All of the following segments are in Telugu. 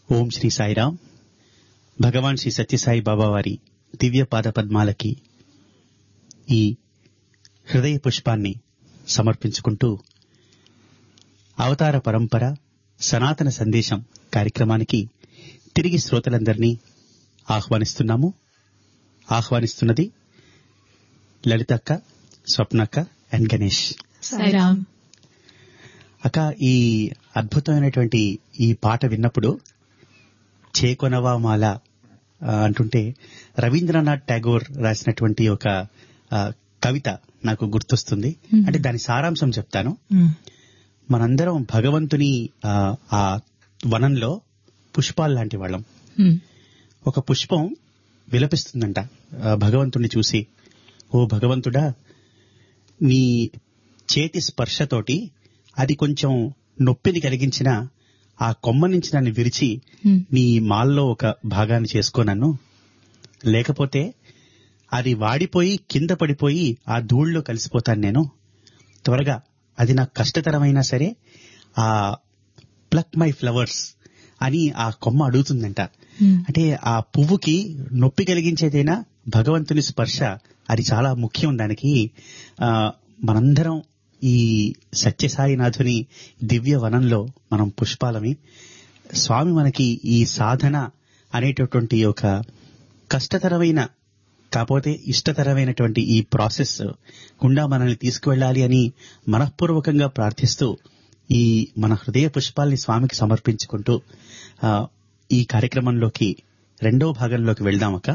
ఓం శ్రీ సాయిరామ్ భగవాన్ శ్రీ సత్యసాయి బాబా వారి దివ్య పాద పద్మాలకి ఈ హృదయ పుష్పాన్ని సమర్పించుకుంటూ అవతార పరంపర సనాతన సందేశం కార్యక్రమానికి తిరిగి శ్రోతలందరినీ ఆహ్వానిస్తున్నాము ఆహ్వానిస్తున్నది లలితక్క స్వప్నక్క అండ్ గణేష్ సాయిరామ్ అక్క ఈ అద్భుతమైనటువంటి ఈ పాట విన్నప్పుడు చేకొనవా మాల ఆ, అంటుంటే రవీంద్రనాథ్ ఠాగూర్ రాసినటువంటి ఒక ఆ, కవిత నాకు గుర్తొస్తుంది అంటే దాని సారాంశం చెప్తాను మనందరం భగవంతుని ఆ, ఆ వనంలో పుష్పాలు లాంటి వాళ్ళం ఒక పుష్పం విలపిస్తుందంట ఆ, భగవంతుణ్ణి చూసి ఓ భగవంతుడా నీ చేతి స్పర్శతోటి అది కొంచెం నొప్పిని కలిగించిన ఆ కొమ్మ నుంచి నన్ను విరిచి నీ మాల్లో ఒక భాగాన్ని చేసుకో నన్ను లేకపోతే అది వాడిపోయి కింద పడిపోయి ఆ ధూళ్ళలో కలిసిపోతాను నేను త్వరగా అది నాకు కష్టతరమైనా సరే ఆ ప్లక్ మై ఫ్లవర్స్ అని ఆ కొమ్మ అడుగుతుందంట అంటే ఆ పువ్వుకి నొప్పి కలిగించేదైనా భగవంతుని స్పర్శ అది చాలా ముఖ్యం దానికి ఆ మనందరం ఈ సత్యసాయినాథుని దివ్య వనంలో మనం పుష్పాలమి స్వామి మనకి ఈ సాధన అనేటటువంటి ఒక కష్టతరమైన కాకపోతే ఇష్టతరమైనటువంటి ఈ ప్రాసెస్ గుండా మనల్ని తీసుకువెళ్ళాలి అని మనఃపూర్వకంగా ప్రార్థిస్తూ ఈ మన హృదయ పుష్పాల్ని స్వామికి సమర్పించుకుంటూ ఆ, ఈ కార్యక్రమంలోకి రెండో భాగంలోకి వెళ్దామక్క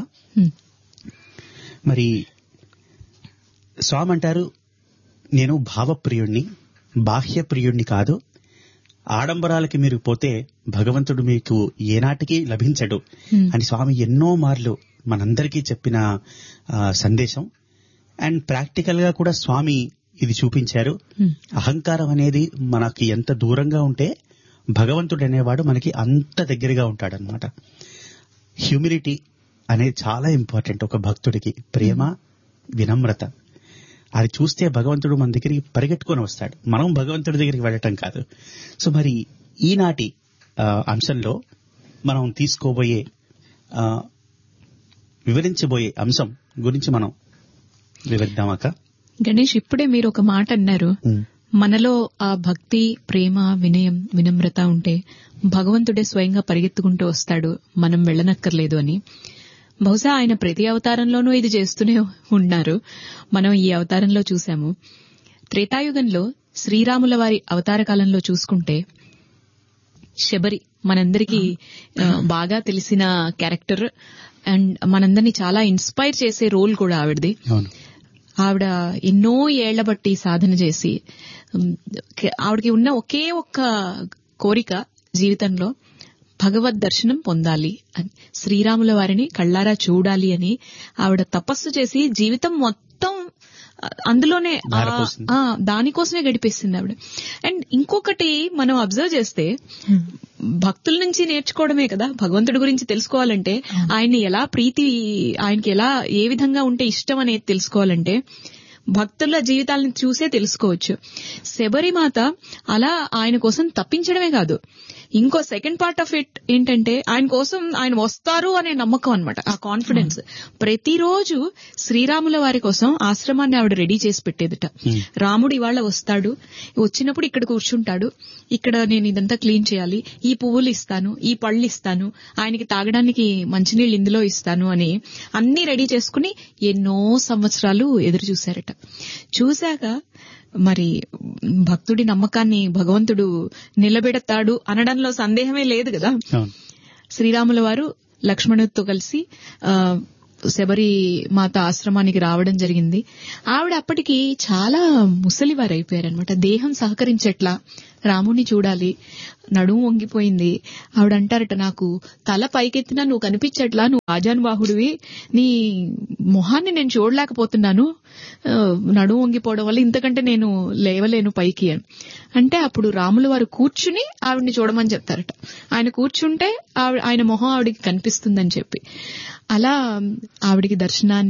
మరి స్వామి అంటారు నేను భావప్రియుణ్ణి బాహ్య ప్రియుణ్ణి కాదు ఆడంబరాలకి మీరు పోతే భగవంతుడు మీకు ఏనాటికి లభించడు అని స్వామి ఎన్నో మార్లు మనందరికీ చెప్పిన ఆ, సందేశం అండ్ ప్రాక్టికల్ గా కూడా స్వామి ఇది చూపించారు అహంకారం అనేది మనకి ఎంత దూరంగా ఉంటే భగవంతుడు అనేవాడు మనకి అంత దగ్గరగా ఉంటాడనమాట హ్యూమిలిటీ అనేది చాలా ఇంపార్టెంట్ ఒక భక్తుడికి ప్రేమ వినమ్రత అది చూస్తే భగవంతుడు మన దగ్గరికి పరిగెట్టుకొని వస్తాడు మనం భగవంతుడి దగ్గరికి వెళ్ళటం కాదు సో మరి ఈనాటి ఆ, అంశంలో మనం తీసుకోబోయే ఆ, వివరించబోయే అంశం గురించి మనం వివరిద్దామాక గణేష్ ఇప్పుడే మీరు ఒక మాట అన్నారు మనలో ఆ భక్తి ప్రేమ వినయం వినమ్రత ఉంటే భగవంతుడే స్వయంగా పరిగెత్తుకుంటూ వస్తాడు మనం వెళ్ళనక్కర్లేదు అని బహుశా ఆయన ప్రతి అవతారంలోనూ ఇది చేస్తూనే ఉన్నారు మనం ఈ అవతారంలో చూశాము త్రేతాయుగంలో శ్రీరాముల వారి అవతార కాలంలో చూసుకుంటే శబరి మనందరికీ ఆ, బాగా తెలిసిన క్యారెక్టర్ అండ్ మనందరినీ చాలా ఇన్స్పైర్ చేసే రోల్ కూడా ఆవిడది అవును ఆవిడ ఎన్నో ఏళ్ల బట్టి సాధన చేసి ఉమ్, కే- ఆవిడకి ఉన్న ఒకే ఒక్క కోరిక జీవితంలో భగవద్ దర్శనం పొందాలి అని శ్రీరాముల వారిని కళ్ళారా చూడాలి అని ఆవిడ తపస్సు చేసి జీవితం మొత్తం ఆ, అందులోనే ఆ- ధారపోసింది. ఆ, దానికోసమే గడిపేసింది ఆవిడ అండ్ ఇంకొకటి మనం అబ్జర్వ్ చేస్తే భక్తుల నుంచి నేర్చుకోవడమే కదా భగవంతుడి గురించి తెలుసుకోవాలంటే ఆయన్ని ఎలా ప్రీతి ఆయనకి ఎలా ఏ విధంగా ఉంటే ఇష్టం అనేది తెలుసుకోవాలంటే భక్తుల జీవితాలను చూసే తెలుసుకోవచ్చు శబరిమాత అలా ఆయన కోసం తప్పించడమే కాదు ఇంకో సెకండ్ పార్ట్ ఆఫ్ ఇట్ ఏంటంటే ఆయన కోసం ఆయన వస్తారు అనే నమ్మకం అన్నమాట ఆ కాన్ఫిడెన్స్ ప్రతిరోజు శ్రీరాముల వారి కోసం ఆశ్రమాన్ని ఆవిడ రెడీ చేసి పెట్టేదట రాముడు ఇవాళ వస్తాడు వచ్చినప్పుడు ఇక్కడ కూర్చుంటాడు ఇక్కడ నేను ఇదంతా క్లీన్ చేయాలి ఈ పువ్వులు ఇస్తాను ఈ పళ్ళు ఇస్తాను ఆయనకి తాగడానికి మంచినీళ్ళు ఇందులో ఇస్తాను అని అన్ని రెడీ చేసుకుని ఎన్నో సంవత్సరాలు ఎదురు చూశారట చూశాక మరి భక్తుడి నమ్మకాన్ని భగవంతుడు నిలబెడతాడు అనడంలో సందేహమే లేదు కదా అవును శ్రీరాముల వారు లక్ష్మణుడితో కలిసి ఆ, శబరి మాత ఆశ్రమానికి రావడం జరిగింది ఆవిడ అప్పటికి చాలా ముసలివారు అయిపోయారనమాట దేహం సహకరించట్లా రాముణ్ణి చూడాలి నడుము వంగిపోయింది ఆవిడ అంటారట నాకు తల పైకెత్తినా నువ్వు కనిపించట్లా నువ్వు ఆజానుబాహుడివి నీ మొహాన్ని నేను చూడలేకపోతున్నాను ఆ, నడుము వంగిపోవడం వల్ల ఇంతకంటే నేను లేవలేను పైకి అని అంటే అప్పుడు రాముల వారు కూర్చుని ఆవిడ్ని చూడమని చెప్తారట ఆయన కూర్చుంటే ఆవిడ ఆయన మొహం ఆవిడికి కనిపిస్తుందని చెప్పి అలా ఆవిడికి దర్శనాన్ని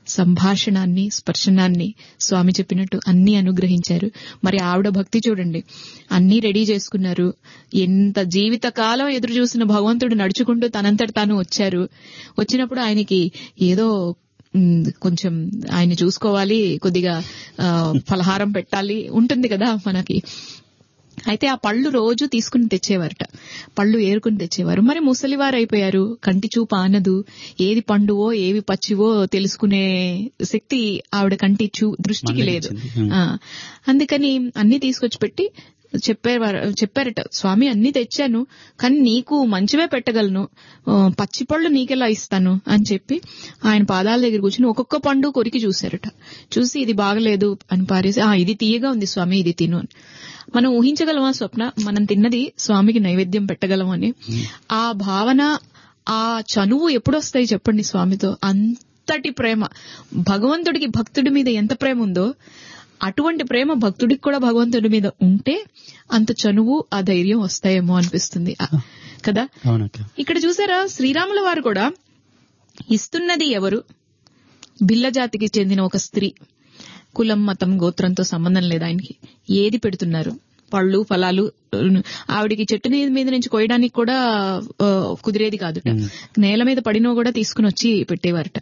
సంభాషణాన్ని స్పర్శనాన్ని స్వామి చెప్పినట్టు అన్ని అనుగ్రహించారు మరి ఆవిడ భక్తి చూడండి అన్ని రెడీ చేసుకున్నారు ఎంత జీవిత కాలం ఎదురు చూసిన భగవంతుడు నడుచుకుంటూ తనంతట తాను వచ్చారు వచ్చినప్పుడు ఆయనకి ఏదో ఉమ్, కొంచెం ఆయన చూసుకోవాలి కొద్దిగా ఆ, ఫలహారం పెట్టాలి ఉంటుంది కదా మనకి అయితే ఆ పళ్ళు రోజు తీసుకుని తెచ్చేవారట పళ్ళు ఏరుకుని తెచ్చేవారు మరి ముసలివారు అయిపోయారు కంటి చూపు ఆనదు ఏది పండువో ఏవి పచ్చివో తెలుసుకునే శక్తి ఆవిడ కంటి చూ దృష్టికి లేదు మందగించింది. ఆ, అందుకని అన్ని తీసుకొచ్చి పెట్టి చెప్పేవారు చెప్పారట స్వామి అన్ని తెచ్చాను కానీ నీకు మంచివే పెట్టగలను ఆ, పచ్చి పళ్ళు నీకెలా ఇస్తాను అని చెప్పి ఆయన పాదాల దగ్గర కూర్చుని ఒక్కొక్క పండు కొరికి చూశారట చూసి ఇది బాగలేదు అని పారేసి ఆ ఇది తీయగా ఉంది స్వామి ఇది తిను అని మనం ఊహించగలమా స్వప్న మనం తిన్నది స్వామికి నైవేద్యం పెట్టగలమని ఆ భావన ఆ చనువు ఎప్పుడొస్తాయి చెప్పండి స్వామితో అంతటి ప్రేమ భగవంతుడికి భక్తుడి మీద ఎంత ప్రేమ ఉందో అటువంటి ప్రేమ భక్తుడికి కూడా భగవంతుడి మీద ఉంటే అంత చనువు ఆ ధైర్యం వస్తాయేమో అనిపిస్తుంది ఆ, కదా అవునక్క ఇక్కడ చూసారా శ్రీరాముల వారు కూడా ఇస్తున్నది ఎవరు బిల్ల జాతికి చెందిన ఒక స్త్రీ కులం మతం గోత్రంతో సంబంధం లేదు ఆయనకి ఏది పెడుతున్నారు పళ్ళు ఫలాలు ఉమ్, ఆవిడికి చెట్టు నీ- మీద నుంచి కోయడానికి కూడా ఆ, కుదిరేది కాదుట నేల మీద పడినో కూడా తీసుకుని వచ్చి పెట్టేవారట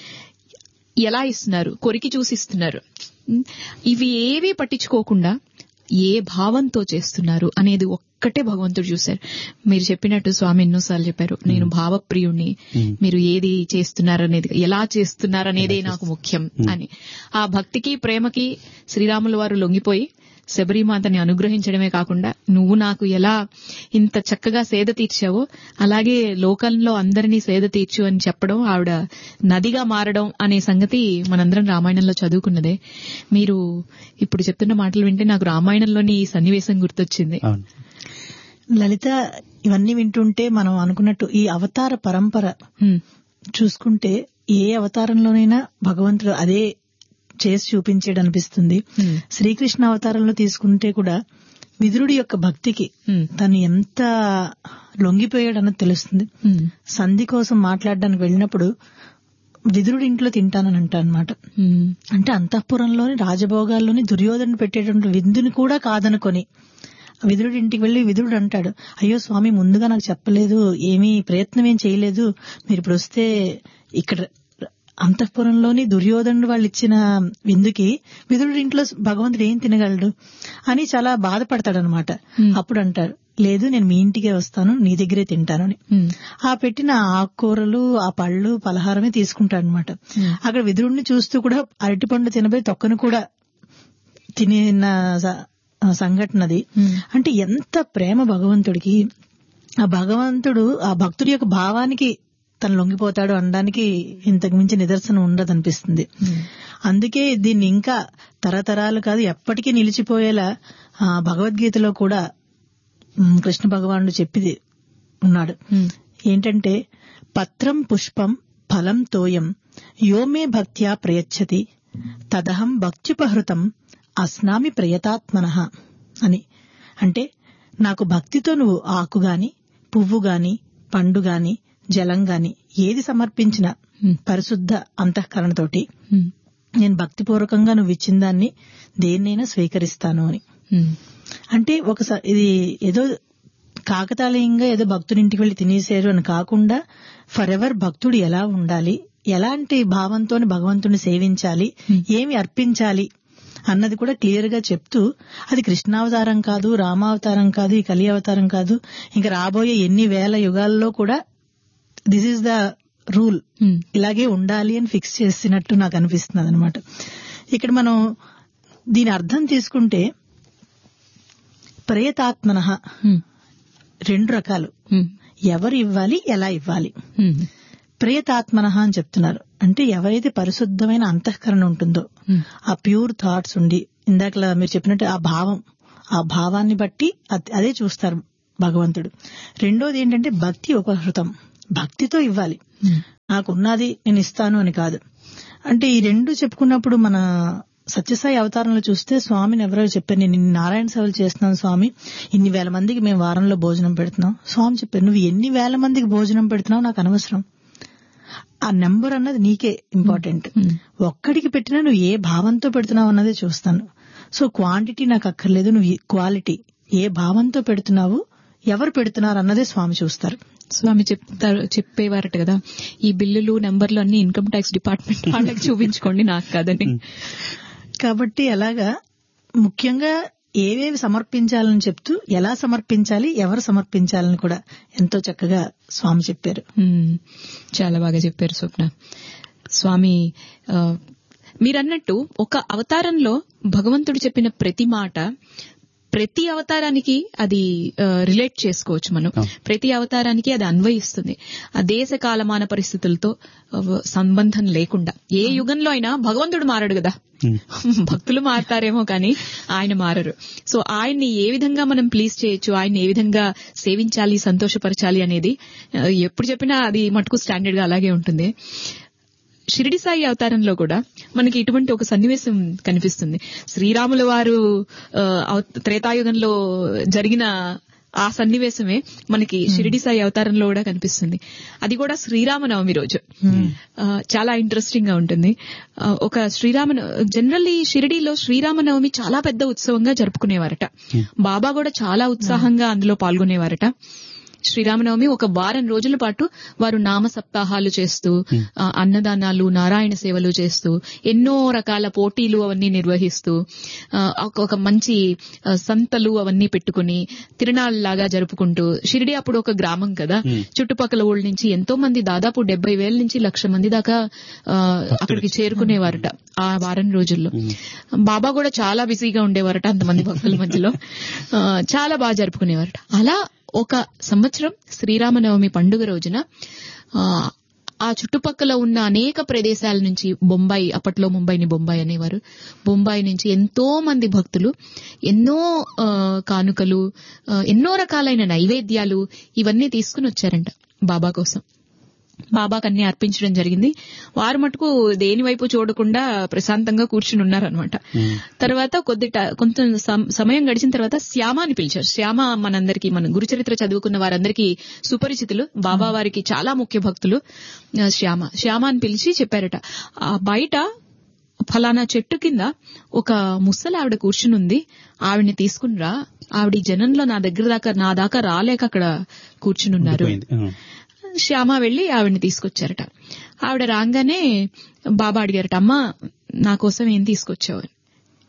ఎలా ఇస్తున్నారు కొరికి చూసి ఇస్తున్నారు ఉమ్, ఇవి ఏవి పట్టించుకోకుండా ఏ భావంతో చేస్తున్నారు అనేది ఒక్కటే భగవంతుడు చూశారు మీరు చెప్పినట్టు స్వామి ఎన్నోసార్లు చెప్పారు నేను భావప్రియుణ్ణి మీరు ఏది చేస్తున్నారనేది ఎలా చేస్తున్నారనేదే నాకు ముఖ్యం అని ఆ భక్తికి ప్రేమకి శ్రీరాముల వారు లొంగిపోయి శబరిమాతని అనుగ్రహించడమే కాకుండా నువ్వు నాకు ఎలా ఇంత చక్కగా సేద తీర్చావో అలాగే లోకంలో అందరినీ సేద తీర్చు అని చెప్పడం ఆవిడ నదిగా మారడం అనే సంగతి మనందరం రామాయణంలో చదువుకున్నదే మీరు ఇప్పుడు చెప్తున్న మాటలు వింటే నాకు రామాయణంలోని ఈ సన్నివేశం గుర్తొచ్చింది అవును లలిత ఇవన్నీ వింటుంటే మనం అనుకున్నట్టు ఈ అవతార పరంపర హ్మ్. చూసుకుంటే ఏ అవతారంలోనైనా భగవంతుడు అదే చేసి చూపించాడు అనిపిస్తుంది హ్మ్. శ్రీకృష్ణ అవతారంలో తీసుకుంటే కూడా విదురుడి యొక్క భక్తికి హ్మ్. తను ఎంత లొంగిపోయాడు అన్నది తెలుస్తుంది హ్మ్. సంధి కోసం మాట్లాడడానికి వెళ్ళినప్పుడు విదురుడి ఇంట్లో తింటానని అంటా అనమాట హ్మ్. అంటే అంతఃపురంలోని రాజభోగాల్లోని దుర్యోధన పెట్టేటువంటి విందుని కూడా కాదనుకొని విదురుడి ఇంటికి వెళ్లి విదురుడు అంటాడు అయ్యో స్వామి ముందుగా నాకు చెప్పలేదు ఏమీ ప్రయత్నం ఏం చేయలేదు మీరు ఇప్పుడు వస్తే ఇక్కడ అంతఃపురంలోని దుర్యోధనుడు వాళ్ళు ఇచ్చిన విందుకి విదురుడి ఇంట్లో భగవంతుడు ఏం తినగలడు అని చాలా బాధపడతాడు అనమాట అప్పుడు అంటారు లేదు నేను మీ ఇంటికే వస్తాను నీ దగ్గరే తింటాను అని హ్మ్. ఆ పెట్టిన ఆకుకూరలు ఆ పళ్ళు పలహారమే తీసుకుంటాడు అనమాట అక్కడ విదురుడిని చూస్తూ కూడా అరటిపండు తినబోయి తొక్కను కూడా తినిన స- ఆ సంఘటన అది Hmm. అంటే ఎంత ప్రేమ భగవంతుడికి ఆ భగవంతుడు ఆ భక్తుడి యొక్క భావానికి తను లొంగిపోతాడు అనడానికి ఇంతకు మించి నిదర్శనం ఉండదు అనిపిస్తుంది అందుకే దీన్ని ఇంకా తరతరాలు కాదు ఎప్పటికీ నిలిచిపోయేలా ఆ భగవద్గీతలో కూడా ఉమ్, కృష్ణ భగవానుడు చెప్పిది ఉన్నాడు హ్మ్. ఏంటంటే పత్రం పుష్పం ఫలం తోయం యోమే భక్త్యా ప్రయచ్చతి తదహం భక్త్యుపహృతం అస్నామి ప్రయతాత్మన అని అంటే నాకు భక్తితో నువ్వు ఆకు గాని పువ్వు గాని పండు గాని జలం గాని ఏది సమర్పించినా హ్మ్. పరిశుద్ధ అంతఃకరణతోటి హ్మ్. నేను భక్తిపూర్వకంగా నువ్వు ఇచ్చిన దాన్ని దేన్నైనా స్వీకరిస్తాను అని హ్మ్. అంటే ఒకసారి ఇది ఏదో కాకతాళీయంగా ఏదో భక్తుడి ఇంటికి వెళ్లి తినేసారు అని కాకుండా ఫర్ ఎవర్ భక్తుడు ఎలా ఉండాలి ఎలాంటి భావంతో భగవంతుని సేవించాలి ఏమి అర్పించాలి అన్నది కూడా క్లియర్ గా చెప్తూ అది కృష్ణావతారం కాదు రామావతారం కాదు ఈ కలి అవతారం కాదు ఇంకా రాబోయే ఎన్ని వేల యుగాల్లో కూడా దిస్ ఈస్ ద రూల్ హ్మ్. ఇలాగే ఉండాలి అని ఫిక్స్ చేసినట్టు నాకు అనిపిస్తున్నది అనమాట ఇక్కడ మనం దీని అర్థం తీసుకుంటే ప్రయతాత్మన హ్మ్. రెండు రకాలు హ్మ్. ఎవరు ఇవ్వాలి ఎలా ఇవ్వాలి హ్మ్. ప్రియతాత్మన అని చెప్తున్నారు అంటే ఎవరైతే పరిశుద్ధమైన అంతఃకరణ ఉంటుందో హ్మ్. ఆ ప్యూర్ థాట్స్ ఉండి ఇందాకలా మీరు చెప్పినట్టు ఆ భావం ఆ భావాన్ని బట్టి అద్- అదే చూస్తారు భగవంతుడు రెండోది ఏంటంటే భక్తి ఉపహృతం భక్తితో ఇవ్వాలి హ్మ్. నాకున్నది నేను ఇస్తాను అని కాదు అంటే ఈ రెండు చెప్పుకున్నప్పుడు మన సత్యసాయి అవతారంలో చూస్తే స్వామిని ఎవరో చెప్పారు నేను ఇన్ని నారాయణ సేవలు చేస్తున్నాను స్వామి ఇన్ని వేల మందికి మేము వారంలో భోజనం పెడుతున్నాం స్వామి చెప్పారు నువ్వు ఎన్ని వేల మందికి భోజనం పెడుతున్నావు నాకు అనవసరం ఆ నెంబర్ అన్నది నీకే ఇంపార్టెంట్ ఒక్కడికి పెట్టినా నువ్వు ఏ భావంతో పెడుతున్నావు అన్నదే చూస్తాను సో క్వాంటిటీ నాకు అక్కర్లేదు నువ్వు క్వాలిటీ ఏ భావంతో పెడుతున్నావు ఎవరు పెడుతున్నారు అన్నదే స్వామి చూస్తారు స్వామి చెప్తారు చెప్పేవారట కదా ఈ బిల్లులు నెంబర్లు అన్ని ఇన్కమ్ ట్యాక్స్ డిపార్ట్మెంట్ వాళ్ళకి చూపించుకోండి నాకు కాదని కాబట్టి అలాగా ముఖ్యంగా ఏవేవి సమర్పించాలని చెప్తూ ఎలా సమర్పించాలి ఎవరు సమర్పించాలని కూడా ఎంతో చక్కగా స్వామి చెప్పారు మ్మ్. చాలా బాగా చెప్పారు స్వప్న స్వామి ఆ, మీరన్నట్టు ఒక అవతారంలో భగవంతుడు చెప్పిన ప్రతి మాట ప్రతి అవతారానికి అది రిలేట్ చేసుకోవచ్చు మనం ప్రతి అవతారానికి అది అన్వయిస్తుంది ఆ దేశ కాలమాన పరిస్థితులతో ఆ, సంబంధం లేకుండా ఏ యుగంలో అయినా భగవంతుడు మారడు కదా భక్తులు మారతారేమో కానీ ఆయన మారరు సో ఆయన్ని ఏ విధంగా మనం ప్లీజ్ చేయొచ్చు ఆయన్ని ఏ విధంగా సేవించాలి సంతోషపరచాలి అనేది ఆ, ఎప్పుడు చెప్పినా అది మటుకు స్టాండర్డ్ గా అలాగే ఉంటుంది షిరిడి సాయి అవతారంలో కూడా మనకి ఇటువంటి ఒక సన్నివేశం కనిపిస్తుంది శ్రీరాముల వారు ఆ, అవ- త్రేతాయుగంలో జరిగిన ఆ సన్నివేశమే మనకి షిరిడి సాయి అవతారంలో కూడా కనిపిస్తుంది అది కూడా శ్రీరామనవమి రోజు ఆ, చాలా ఇంట్రెస్టింగ్ గా ఉంటుంది ఆ, ఒక శ్రీరామ జనరల్లీ షిరిడిలో శ్రీరామనవమి చాలా పెద్ద ఉత్సవంగా జరుపుకునేవారట బాబా కూడా చాలా ఉత్సాహంగా అందులో పాల్గొనేవారట శ్రీరామనవమి ఒక వారం రోజుల పాటు వారు నామ సప్తాహాలు చేస్తూ ఆ, అన్నదానాలు నారాయణ సేవలు చేస్తూ ఎన్నో రకాల పోటీలు అవన్నీ నిర్వహిస్తూ ఆ, ఒక- ఒక మంచి ఆ, సంతలు అవన్నీ పెట్టుకుని తిరునాళ్ళలాగా జరుపుకుంటూ షిరిడి అప్పుడు ఒక గ్రామం కదా చుట్టుపక్కల ఊళ్ళ నుంచి ఎంతో మంది దాదాపు డెబ్బై వేల నుంచి లక్ష మంది దాకా ఆ, అక్కడికి చేరుకునేవారట ఆ వారం రోజుల్లో బాబా కూడా చాలా బిజీగా ఉండేవారట అంతమంది భక్తుల మధ్యలో ఆ, చాలా బాగా జరుపుకునేవారట అలా ఒక సంవత్సరం శ్రీరామనవమి పండుగ రోజున ఆ, ఆ చుట్టుపక్కల ఉన్న అనేక ప్రదేశాల నుంచి బొంబాయి అప్పట్లో ముంబైని బొంబాయి అనేవారు బొంబాయి నుంచి ఎంతో మంది భక్తులు ఎన్నో ఆ, కానుకలు ఆ, ఎన్నో రకాలైన నైవేద్యాలు ఇవన్నీ తీసుకుని వచ్చారంట బాబా కోసం బాబాకు అన్ని అర్పించడం జరిగింది వారు మటుకు దేని వైపు చూడకుండా ప్రశాంతంగా కూర్చుని ఉన్నారనమాట తర్వాత కొద్ది ట- కొంత సం- సమయం గడిచిన తర్వాత శ్యామ అని పిలిచారు శ్యామ మనందరికీ మన గురుచరిత్ర చదువుకున్న వారందరికీ సుపరిచితులు బాబా వారికి చాలా ముఖ్య భక్తులు ఆ, శ్యామ శ్యామ అని పిలిచి చెప్పారట ఆ బయట ఫలానా చెట్టు కింద ఒక ముసలి ఆవిడ కూర్చుని ఉంది ఆవిడ్ని తీసుకునిరా ఆవిడ ఈ జనంలో నా దగ్గర దాకా నా దాకా రాలేక అక్కడ కూర్చుని ఉన్నారు పోయింది. ఆ. శ్యామ వెళ్లి ఆవిడని తీసుకొచ్చారట ఆవిడ రాగానే బాబా అడిగారట అమ్మా నా కోసం ఏం తీసుకొచ్చావు అని.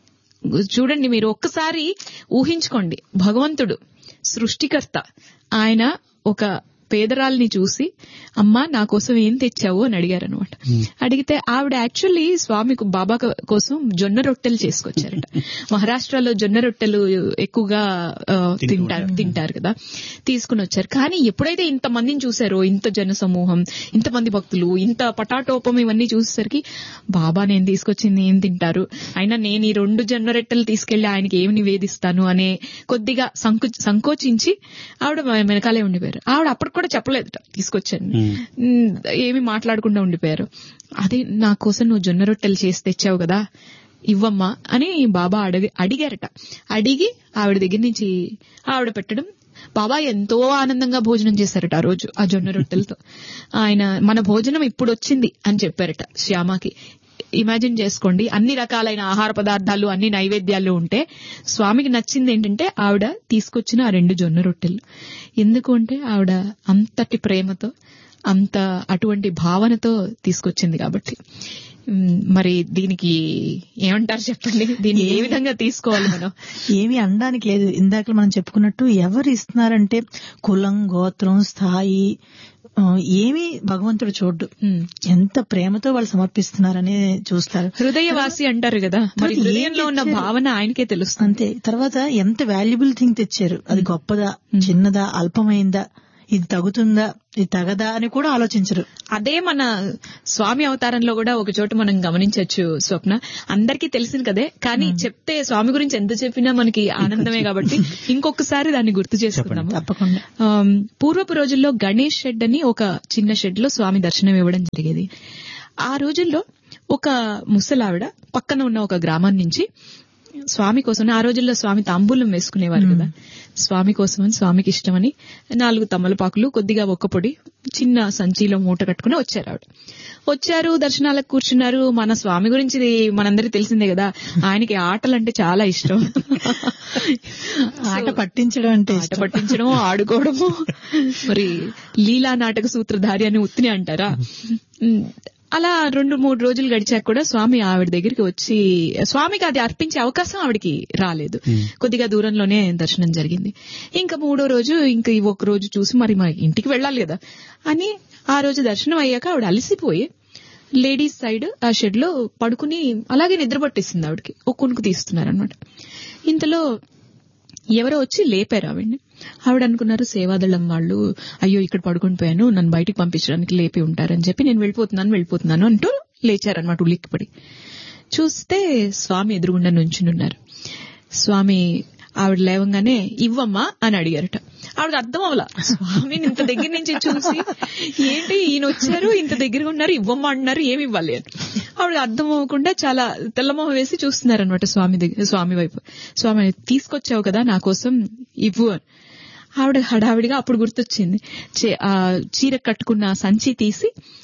చూడండి మీరు ఒక్కసారి ఊహించుకోండి భగవంతుడు సృష్టికర్త ఆయన ఒక పేదరాల్ని చూసి అమ్మా నా కోసం ఏం తెచ్చావు అని అడిగారు అనమాట అడిగితే ఆవిడ యాక్చువల్లీ స్వామికి బాబా క- కోసం జొన్న రొట్టెలు చేసుకొచ్చారట మహారాష్ట్రలో జొన్న రొట్టెలు ఎక్కువగా ఆ, తింటారు తింటారు కదా తీసుకుని వచ్చారు కానీ ఎప్పుడైతే ఇంత మందిని చూసారో ఇంత జన సమూహం ఇంతమంది భక్తులు ఇంత పటాటోపం ఇవన్నీ చూసేసరికి బాబా నేను తీసుకొచ్చింది ఏం తింటారు అయినా నేను ఈ రెండు జొన్న రొట్టెలు తీసుకెళ్లి ఆయనకి ఏమి నివేదిస్తాను అనే కొద్దిగా సంకు సంకోచించి ఆవిడ వెనకాలే ఉండిపోయారు ఆవిడ అప్పటికి కూడా చెప్పలేదట తీసుకొచ్చాను ఉమ్, ఏమి మాట్లాడకుండా ఉండిపోయారు అది నా కోసం నువ్వు జొన్న రొట్టెలు చేసి తెచ్చావు కదా ఇవ్వమ్మా అని బాబా అడిగి అడిగారట అడిగి ఆవిడ దగ్గర నుంచి ఆవిడ పెట్టడం బాబా ఎంతో ఆనందంగా భోజనం చేశారట ఆ రోజు ఆ జొన్న రొట్టెలతో ఆయన మన భోజనం ఇప్పుడు వచ్చింది అని చెప్పారట శ్యామకి ఇమాజిన్ చేసుకోండి అన్ని రకాలైన ఆహార పదార్థాలు అన్ని నైవేద్యాలు ఉంటే స్వామికి నచ్చింది ఏంటంటే ఆవిడ తీసుకొచ్చిన ఆ రెండు జొన్న రొట్టెలు ఎందుకు అంటే ఆవిడ అంతటి ప్రేమతో అంత అటువంటి భావనతో తీసుకొచ్చింది కాబట్టి ఉమ్, మరి దీనికి ఏమంటారు చెప్పండి దీన్ని ఏ విధంగా తీసుకోవాలి మనం ఏమి అనడానికి లేదు ఇందాక మనం చెప్పుకున్నట్టు ఎవరు ఇస్తున్నారంటే కులం గోత్రం స్థాయి ఆ, ఏమీ భగవంతుడు చూడ్డు ఉమ్. ఎంత ప్రేమతో వాళ్ళు సమర్పిస్తున్నారనే చూస్తారు హృదయవాసి అంటారు కదా మరి తర్వాత ఏం హృదయంలో ఉన్న తెచ్చారు? భావన ఆయనకే తెలుస్తుంది అంతే తర్వాత ఎంత వాల్యుబుల్ థింగ్ తెచ్చారు అది గొప్పదా చిన్నదా అల్పమైందా ఇది తగుతుందా ఇది తగదా అని కూడా ఆలోచించరు అదే మన స్వామి అవతారంలో కూడా ఒక చోట మనం గమనించవచ్చు స్వప్న అందరికీ తెలిసింది కదే కానీ చెప్తే స్వామి గురించి ఎంత చెప్పినా మనకి ఆనందమే కాబట్టి ఇంకొకసారి దాన్ని గుర్తు చేసుకుందాము తప్పకుండా ఆమ్, పూర్వపు రోజుల్లో గణేష్ షెడ్ అని ఒక చిన్న షెడ్ లో స్వామి దర్శనం ఇవ్వడం జరిగేది ఆ రోజుల్లో ఒక ముసలావిడ పక్కన ఉన్న ఒక గ్రామం నుంచి స్వామి కోసం ఆ రోజుల్లో స్వామి తాంబూలం వేసుకునేవారు కదా స్వామి కోసమని స్వామికి ఇష్టమని నాలుగు తమలపాకులు కొద్దిగా ఒక్క పొడి చిన్న సంచిలో మూట కట్టుకుని వచ్చారు ఆవిడ వచ్చారు దర్శనాలకు కూర్చున్నారు మన స్వామి గురించి ఇది మనందరికీ తెలిసిందే కదా ఆయనకి ఆటలంటే చాలా ఇష్టం ఆట పట్టించడం అంటే ఆట పట్టించడం ఆడుకోవడము మరి లీలా నాటక సూత్రధారి అని ఉత్తిని అంటారా ఉమ్, అలా రెండు మూడు రోజులు గడిచాక కూడా స్వామి ఆవిడ దగ్గరికి వచ్చి స్వామికి అది అర్పించే అవకాశం ఆవిడకి రాలేదు కొద్దిగా దూరంలోనే దర్శనం జరిగింది ఇంకా మూడో రోజు ఇంకా ఈ ఒక రోజు చూసి మరి మా ఇంటికి వెళ్ళాలి కదా అని ఆ రోజు దర్శనం అయ్యాక ఆవిడ అలసిపోయి లేడీస్ సైడ్ ఆ షెడ్ లో పడుకుని అలాగే నిద్ర పట్టేసింది ఆవిడకి ఒక కునుకు తీస్తున్నారనమాట ఇంతలో ఎవరో వచ్చి లేపారు ఆవిడ్ని ఆవిడ అనుకున్నారు సేవాదళం వాళ్ళు అయ్యో ఇక్కడ పడుకొని పోయాను నన్ను బయటికి పంపించడానికి లేపి ఉంటారని చెప్పి నేను వెళ్ళిపోతున్నాను వెళ్ళిపోతున్నాను అంటూ లేచారనమాట ఉలిక్కిపడి చూస్తే స్వామి ఎదురుగుండా నుంచునున్నారు స్వామి ఆవిడ లేవంగానే ఇవ్వమ్మా అని అడిగారట ఆవిడ అర్థం అవలా స్వామిని ఇంత దగ్గర నుంచి చూసి ఏంటి ఈయన వచ్చారు ఇంత దగ్గరగా ఉన్నారు ఇవ్వమ్మా అంటున్నారు ఏమి ఇవ్వాలి అని ఆవిడ అర్థం అవ్వకుండా చాలా తెల్లమొహం వేసి చూస్తున్నారు అనమాట స్వామి దగ్గర స్వామి వైపు స్వామి తీసుకొచ్చావు కదా నా కోసం ఇవ్వు అని ఆవిడ హడావిడిగా అప్పుడు గుర్తొచ్చింది చే- ఆ చీర కట్టుకున్న సంచి తీసి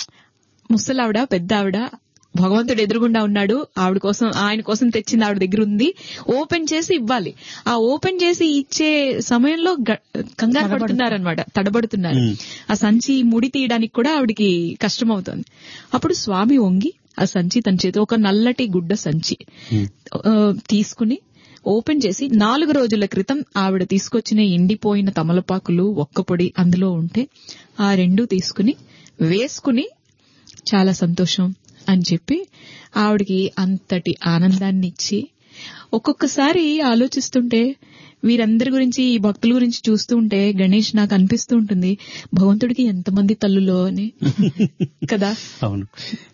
ముసలావిడ పెద్ద ఆవిడ భగవంతుడు ఎదురుగుండా ఉన్నాడు ఆవిడ కోసం ఆయన కోసం తెచ్చింది ఆవిడ దగ్గర ఉంది ఓపెన్ చేసి ఇవ్వాలి ఆ ఓపెన్ చేసి ఇచ్చే సమయంలో గ- కంగారు పడుతున్నారనమాట తడబడుతున్నారు ఆ సంచి ముడి తీయడానికి కూడా ఆవిడకి కష్టం అవుతుంది అప్పుడు స్వామి వంగి ఆ సంచి తన చేతి ఒక నల్లటి గుడ్డ సంచి ఆ, తీసుకుని ఓపెన్ చేసి నాలుగు రోజుల క్రితం ఆవిడ తీసుకొచ్చిన ఎండిపోయిన తమలపాకులు ఒక్క పొడి అందులో ఉంటే ఆ రెండు తీసుకుని వేసుకుని చాలా సంతోషం అని చెప్పి ఆవిడకి అంతటి ఆనందాన్ని ఇచ్చి ఒక్కొక్కసారి ఆలోచిస్తుంటే వీరందరి గురించి ఈ భక్తుల గురించి చూస్తూ ఉంటే గణేష్ నాకు అనిపిస్తూ ఉంటుంది భగవంతుడికి ఎంతమంది తల్లులో అని కదా అవును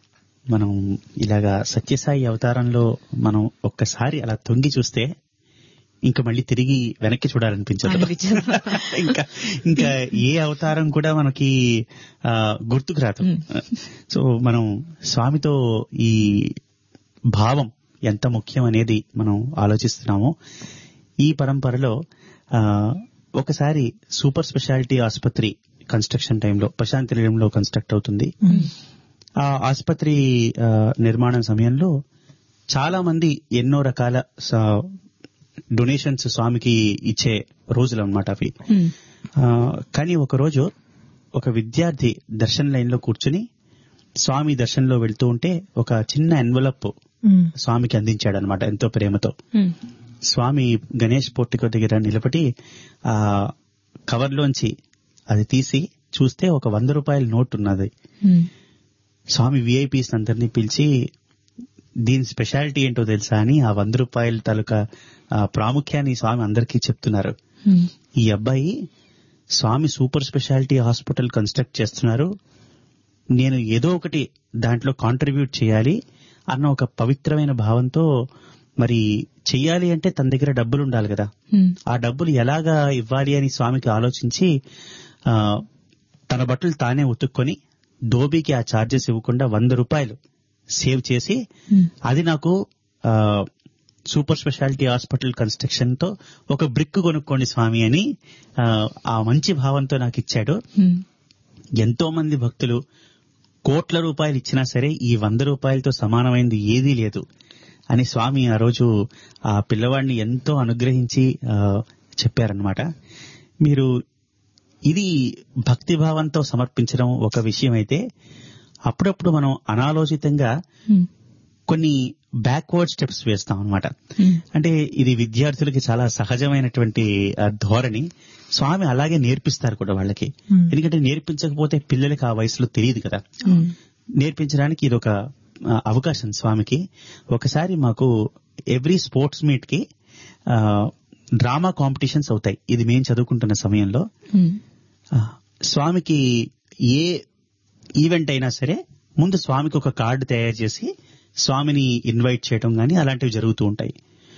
మనం ఇలాగా సత్యసాయి అవతారంలో మనం ఒక్కసారి అలా తొంగి చూస్తే ఇంకా మళ్ళీ తిరిగి వెనక్కి చూడాలనిపించదు అనిపించదు. ఇంకా ఇంకా ఏ అవతారం కూడా మనకి ఆ, గుర్తుకు రాదు సో మనం స్వామితో ఈ భావం ఎంత ముఖ్యం అనేది మనం ఆలోచిస్తున్నామో ఈ పరంపరలో ఆ, ఒకసారి సూపర్ స్పెషాలిటీ ఆసుపత్రి కన్స్ట్రక్షన్ టైంలో ప్రశాంతి నిలయంలో కన్స్ట్రక్ట్ అవుతుంది ఆ ఆసుపత్రి ఆ, నిర్మాణం సమయంలో చాలా మంది ఎన్నో రకాల డొనేషన్స్ స్వామికి ఇచ్చే రోజులు అనమాట అవి హ్మ్. ఆ, కానీ ఒక రోజు ఒక విద్యార్థి దర్శన్ లైన్ లో కూర్చుని స్వామి దర్శనంలో వెళ్తూ ఉంటే ఒక చిన్న ఎన్వలప్ ఉమ్. స్వామికి అందించాడు అనమాట ఎంతో ప్రేమతో హ్మ్. స్వామి గణేష్ పోర్టికో దగ్గర నిలబడి ఆ కవర్లోంచి అది తీసి చూస్తే ఒక వంద రూపాయల నోట్ ఉన్నది హ్మ్. స్వామి విఐపీస్ అందరినీ పిలిచి దీని స్పెషాలిటీ ఏంటో తెలుసా అని ఆ వంద రూపాయల తాలూకా ఆ, ప్రాముఖ్యాన్ని స్వామి అందరికీ చెప్తున్నారు హ్మ్. ఈ అబ్బాయి Swami super speciality hospital construct చేస్తున్నారు నేను ఏదో ఒకటి దాంట్లో కాంట్రిబ్యూట్ చేయాలి అన్న ఒక పవిత్రమైన భావంతో మరి చెయ్యాలి అంటే తన దగ్గర డబ్బులు ఉండాలి కదా హ్మ్. ఆ డబ్బులు ఎలాగా ఇవ్వాలి అని స్వామికి ఆలోచించి ఆ, తన బట్టలు తానే ఉతుక్కొని దోబీకి ఆ ఛార్జెస్ ఇవ్వకుండా వంద రూపాయలు సేవ్ చేసి హ్మ్. అది నాకు ఆ, సూపర్ స్పెషాలిటీ హాస్పిటల్ కన్స్ట్రక్షన్ తో ఒక బ్రిక్ కొనుక్కోండి స్వామి అని ఆ, ఆ మంచి భావంతో నాకు ఇచ్చాడు హ్మ్. ఎంతో మంది భక్తులు కోట్ల రూపాయలు ఇచ్చినా సరే ఈ వంద రూపాయలతో సమానమైనది ఏదీ లేదు అని స్వామి ఆ రోజు ఆ పిల్లవాడిని ఎంతో అనుగ్రహించి ఆ, చెప్పారనమాట మీరు ఇది భక్తి భావంతో సమర్పించడం ఒక విషయం అయితే అప్పుడప్పుడు మనం అనాలోచితంగా హ్మ్. కొన్ని బ్యాక్వర్డ్ స్టెప్స్ వేస్తాం అనమాట హ్మ్. అంటే ఇది విద్యార్థులకి చాలా సహజమైనటువంటి ఆ, ధోరణి స్వామి అలాగే నేర్పిస్తారు కూడా వాళ్ళకి Hmm. ఎందుకంటే నేర్పించకపోతే పిల్లలకి ఆ వయసులో తెలియదు కదా హ్మ్. నేర్పించడానికి ఇది ఒక ఆ, అవకాశం స్వామికి ఒకసారి మాకు ఎవ్రీ స్పోర్ట్స్ మీట్ కి ఆ, డ్రామా కాంపిటీషన్స్ అవుతాయి ఇది మేము చదువుకుంటున్న సమయంలో హ్మ్. ఆ, స్వామికి ఏ ఈవెంట్ అయినా సరే ముందు స్వామికి ఒక కార్డు తయారు చేసి స్వామిని ఇన్వైట్ చేయడం గానీ అలాంటివి జరుగుతూ ఉంటాయి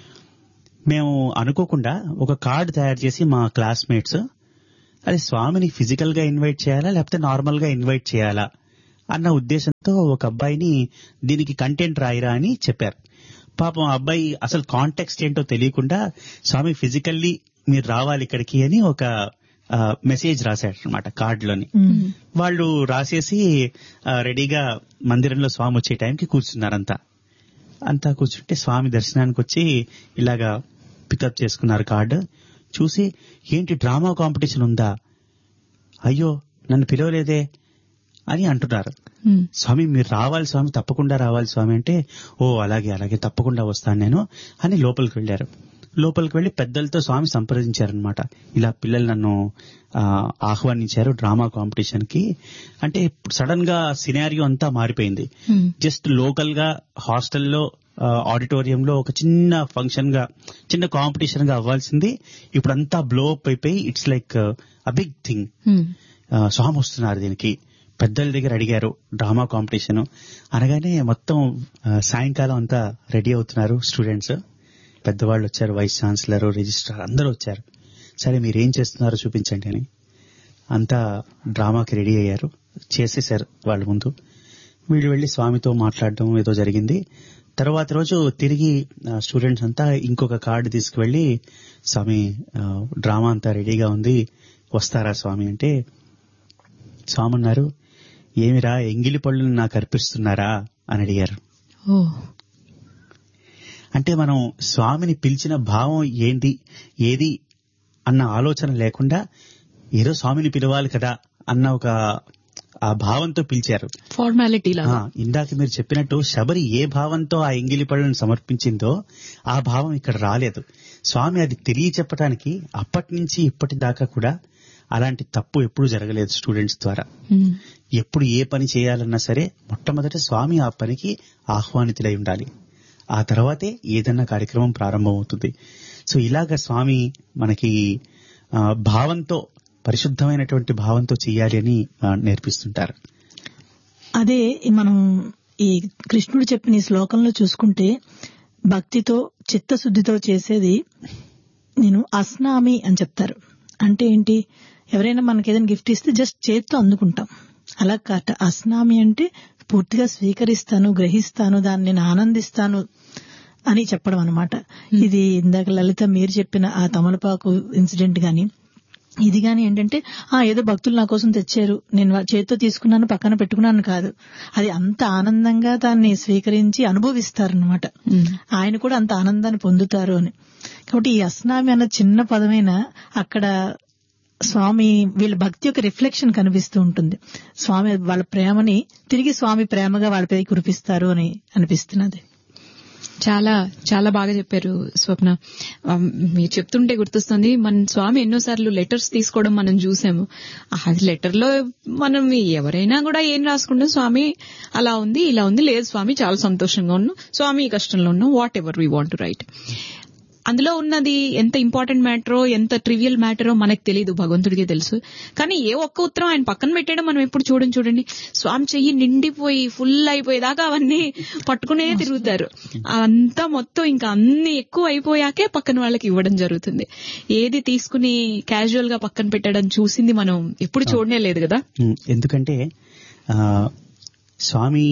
మేము అనుకోకుండా ఒక కార్డు తయారు చేసి మా క్లాస్మేట్స్ అది స్వామిని ఫిజికల్ గా ఇన్వైట్ చేయాలా లేకపోతే నార్మల్ గా ఇన్వైట్ చేయాలా అన్న ఉద్దేశంతో ఒక అబ్బాయిని దీనికి కంటెంట్ రాయిరా అని చెప్పారు పాపం ఆ అబ్బాయి అసలు కాంటెక్స్ట్ ఏంటో తెలియకుండా స్వామి ఫిజికల్లీ మీరు రావాలి ఇక్కడికి అని ఒక ఆ, మెసేజ్ రాశాడు అనమాట కార్డులోని ఉమ్. వాళ్ళు రాసేసి ఆ, రెడీగా మందిరంలో స్వామి వచ్చే టైంకి కూర్చున్నారంతా అంతా కూర్చుంటే స్వామి దర్శనానికి వచ్చి ఇలాగా పికప్ చేసుకున్నారు కార్డు చూసి ఏంటి డ్రామా కాంపిటీషన్ ఉందా అయ్యో నన్ను పిలవలేదే అని అంటున్నారు ఉమ్. స్వామి మీరు రావాలి స్వామి తప్పకుండా రావాలి స్వామి అంటే ఓ అలాగే అలాగే తప్పకుండా వస్తాను నేను అని లోపలికి వెళ్ళారు లోపలికి వెళ్లి పెద్దలతో స్వామి సంప్రదించారనమాట ఇలా పిల్లలు నన్ను ఆ, ఆహ్వానించారు డ్రామా కాంపిటీషన్ కి అంటే సడన్ గా సినారియో అంతా మారిపోయింది ఉమ్. జస్ట్ లోకల్ గా హాస్టల్లో ఆడిటోరియంలో ఒక చిన్న ఫంక్షన్ గా చిన్న కాంపిటీషన్ గా అవ్వాల్సింది ఇప్పుడు అంతా బ్లో అప్ అయిపోయి it's like a big thing um. ఆ, స్వామి వస్తున్నారు దీనికి పెద్దల దగ్గర అడిగారు డ్రామా కాంపిటీషన్ అనగానే మొత్తం ఆ, సాయంకాలం అంతా రెడీ అవుతున్నారు స్టూడెంట్స్ పెద్దవాళ్ళు వచ్చారు వైస్ ఛాన్సలర్ రిజిస్ట్రార్ అందరూ వచ్చారు సరే మీరు ఏం చేస్తున్నారో చూపించండి అని అంతా డ్రామాకి రెడీ అయ్యారు చేసేసారు వాళ్ళ ముందు వీళ్ళు వెళ్లి స్వామితో మాట్లాడడం ఏదో జరిగింది తర్వాత రోజు తిరిగి స్టూడెంట్స్ అంతా ఇంకొక కార్డు తీసుకువెళ్లి స్వామి ఆ, డ్రామా అంతా రెడీగా ఉంది వస్తారా స్వామి అంటే స్వామి అన్నారు ఏమిరా ఎంగిలి పళ్ళుని నాకు అర్పిస్తున్నారా అని అడిగారు ఓ అంటే మనం స్వామిని పిలిచిన భావం ఏంటి ఏది అన్న ఆలోచన లేకుండా ఏదో స్వామిని పిలవాలి కదా అన్న ఒక ఆ భావంతో పిలిచారు ఫార్మాలిటీ ఆ, లాగా ఇందాక మీరు చెప్పినట్టు శబరి ఏ భావంతో ఆ ఎంగిలి పళ్ళను సమర్పించిందో ఆ భావం ఇక్కడ రాలేదు స్వామి అది తెలియచెప్పటానికి అప్పటి నుంచి ఇప్పటి దాకా కూడా అలాంటి తప్పు ఎప్పుడు జరగలేదు స్టూడెంట్స్ ద్వారా ఉమ్. ఎప్పుడు ఏ పని చేయాలన్నా సరే మొట్టమొదట స్వామి ఆ పనికి ఆహ్వానితులై ఉండాలి ఆ తర్వాతే ఏదన్నా కార్యక్రమం ప్రారంభమవుతుంది సో ఇలాగ స్వామి మనకి ఆ, భావంతో పరిశుద్ధమైనటువంటి భావంతో చేయాలి అని ఆ, నేర్పిస్తుంటారు అదే మనం ఈ కృష్ణుడు చెప్పిన ఈ శ్లోకంలో చూసుకుంటే భక్తితో చిత్తశుద్ధితో చేసేది నేను అస్నామి అని చెప్తారు అంటే ఏంటి ఎవరైనా మనకి ఏదైనా గిఫ్ట్ ఇస్తే జస్ట్ చేత్తో అందుకుంటాం అలా కాట అస్నామి అంటే పూర్తిగా స్వీకరిస్తాను గ్రహిస్తాను దాన్ని నేను ఆనందిస్తాను అని చెప్పడం అనమాట ఇది ఇందాక లలిత మీరు చెప్పిన ఆ తమలపాకు ఇన్సిడెంట్ గాని ఇది గాని ఏంటంటే ఆ ఏదో భక్తులు నా కోసం తెచ్చారు నేను వా- చేత్తో తీసుకున్నాను పక్కన పెట్టుకున్నాను కాదు అది అంత ఆనందంగా దాన్ని స్వీకరించి అనుభవిస్తారనమాట ఉమ్. ఆయన కూడా అంత ఆనందాన్ని పొందుతారు అని కాబట్టి ఈ అస్నామి అన్న చిన్న పదమైన అక్కడ స్వామి వీళ్ళ భక్తి యొక్క రిఫ్లెక్షన్ కనిపిస్తూ ఉంటుంది స్వామి వాళ్ళ ప్రేమని తిరిగి స్వామి ప్రేమగా వాళ్ళపై కురిపిస్తారు అని అనిపిస్తున్నది చాలా చాలా బాగా చెప్పారు స్వప్న ఆ, మీరు చెప్తుంటే గుర్తొస్తుంది మన స్వామి ఎన్నోసార్లు లెటర్స్ తీసుకోవడం మనం చూసాము అది లెటర్ లో మనం ఎవరైనా కూడా ఏం రాసుకుంటాం స్వామి అలా ఉంది ఇలా ఉంది లేదు స్వామి చాలా సంతోషంగా ఉన్నాం స్వామి ఈ కష్టంలో ఉన్నాం whatever we want to write అందులో ఉన్నది ఎంత ఇంపార్టెంట్ మ్యాటరో ఎంత ట్రివియల్ మ్యాటరో మనకు తెలియదు భగవంతుడికే తెలుసు కానీ ఏ ఒక్క ఉత్తరం ఆయన పక్కన పెట్టాడో మనం ఎప్పుడు చూడండి చూడండి స్వామి చెయ్యి నిండిపోయి ఫుల్ అయిపోయేదాకా అవన్నీ పట్టుకునే తిరుగుతారు అంతా మొత్తం ఇంకా అన్ని ఎక్కువ అయిపోయాకే పక్కన వాళ్ళకి ఇవ్వడం జరుగుతుంది ఏది తీసుకుని క్యాజువల్ గా పక్కన పెట్టడం చూసింది మనం ఎప్పుడు చూడనే లేదు కదా ఉమ్, ఎందుకంటే ఆ, స్వామి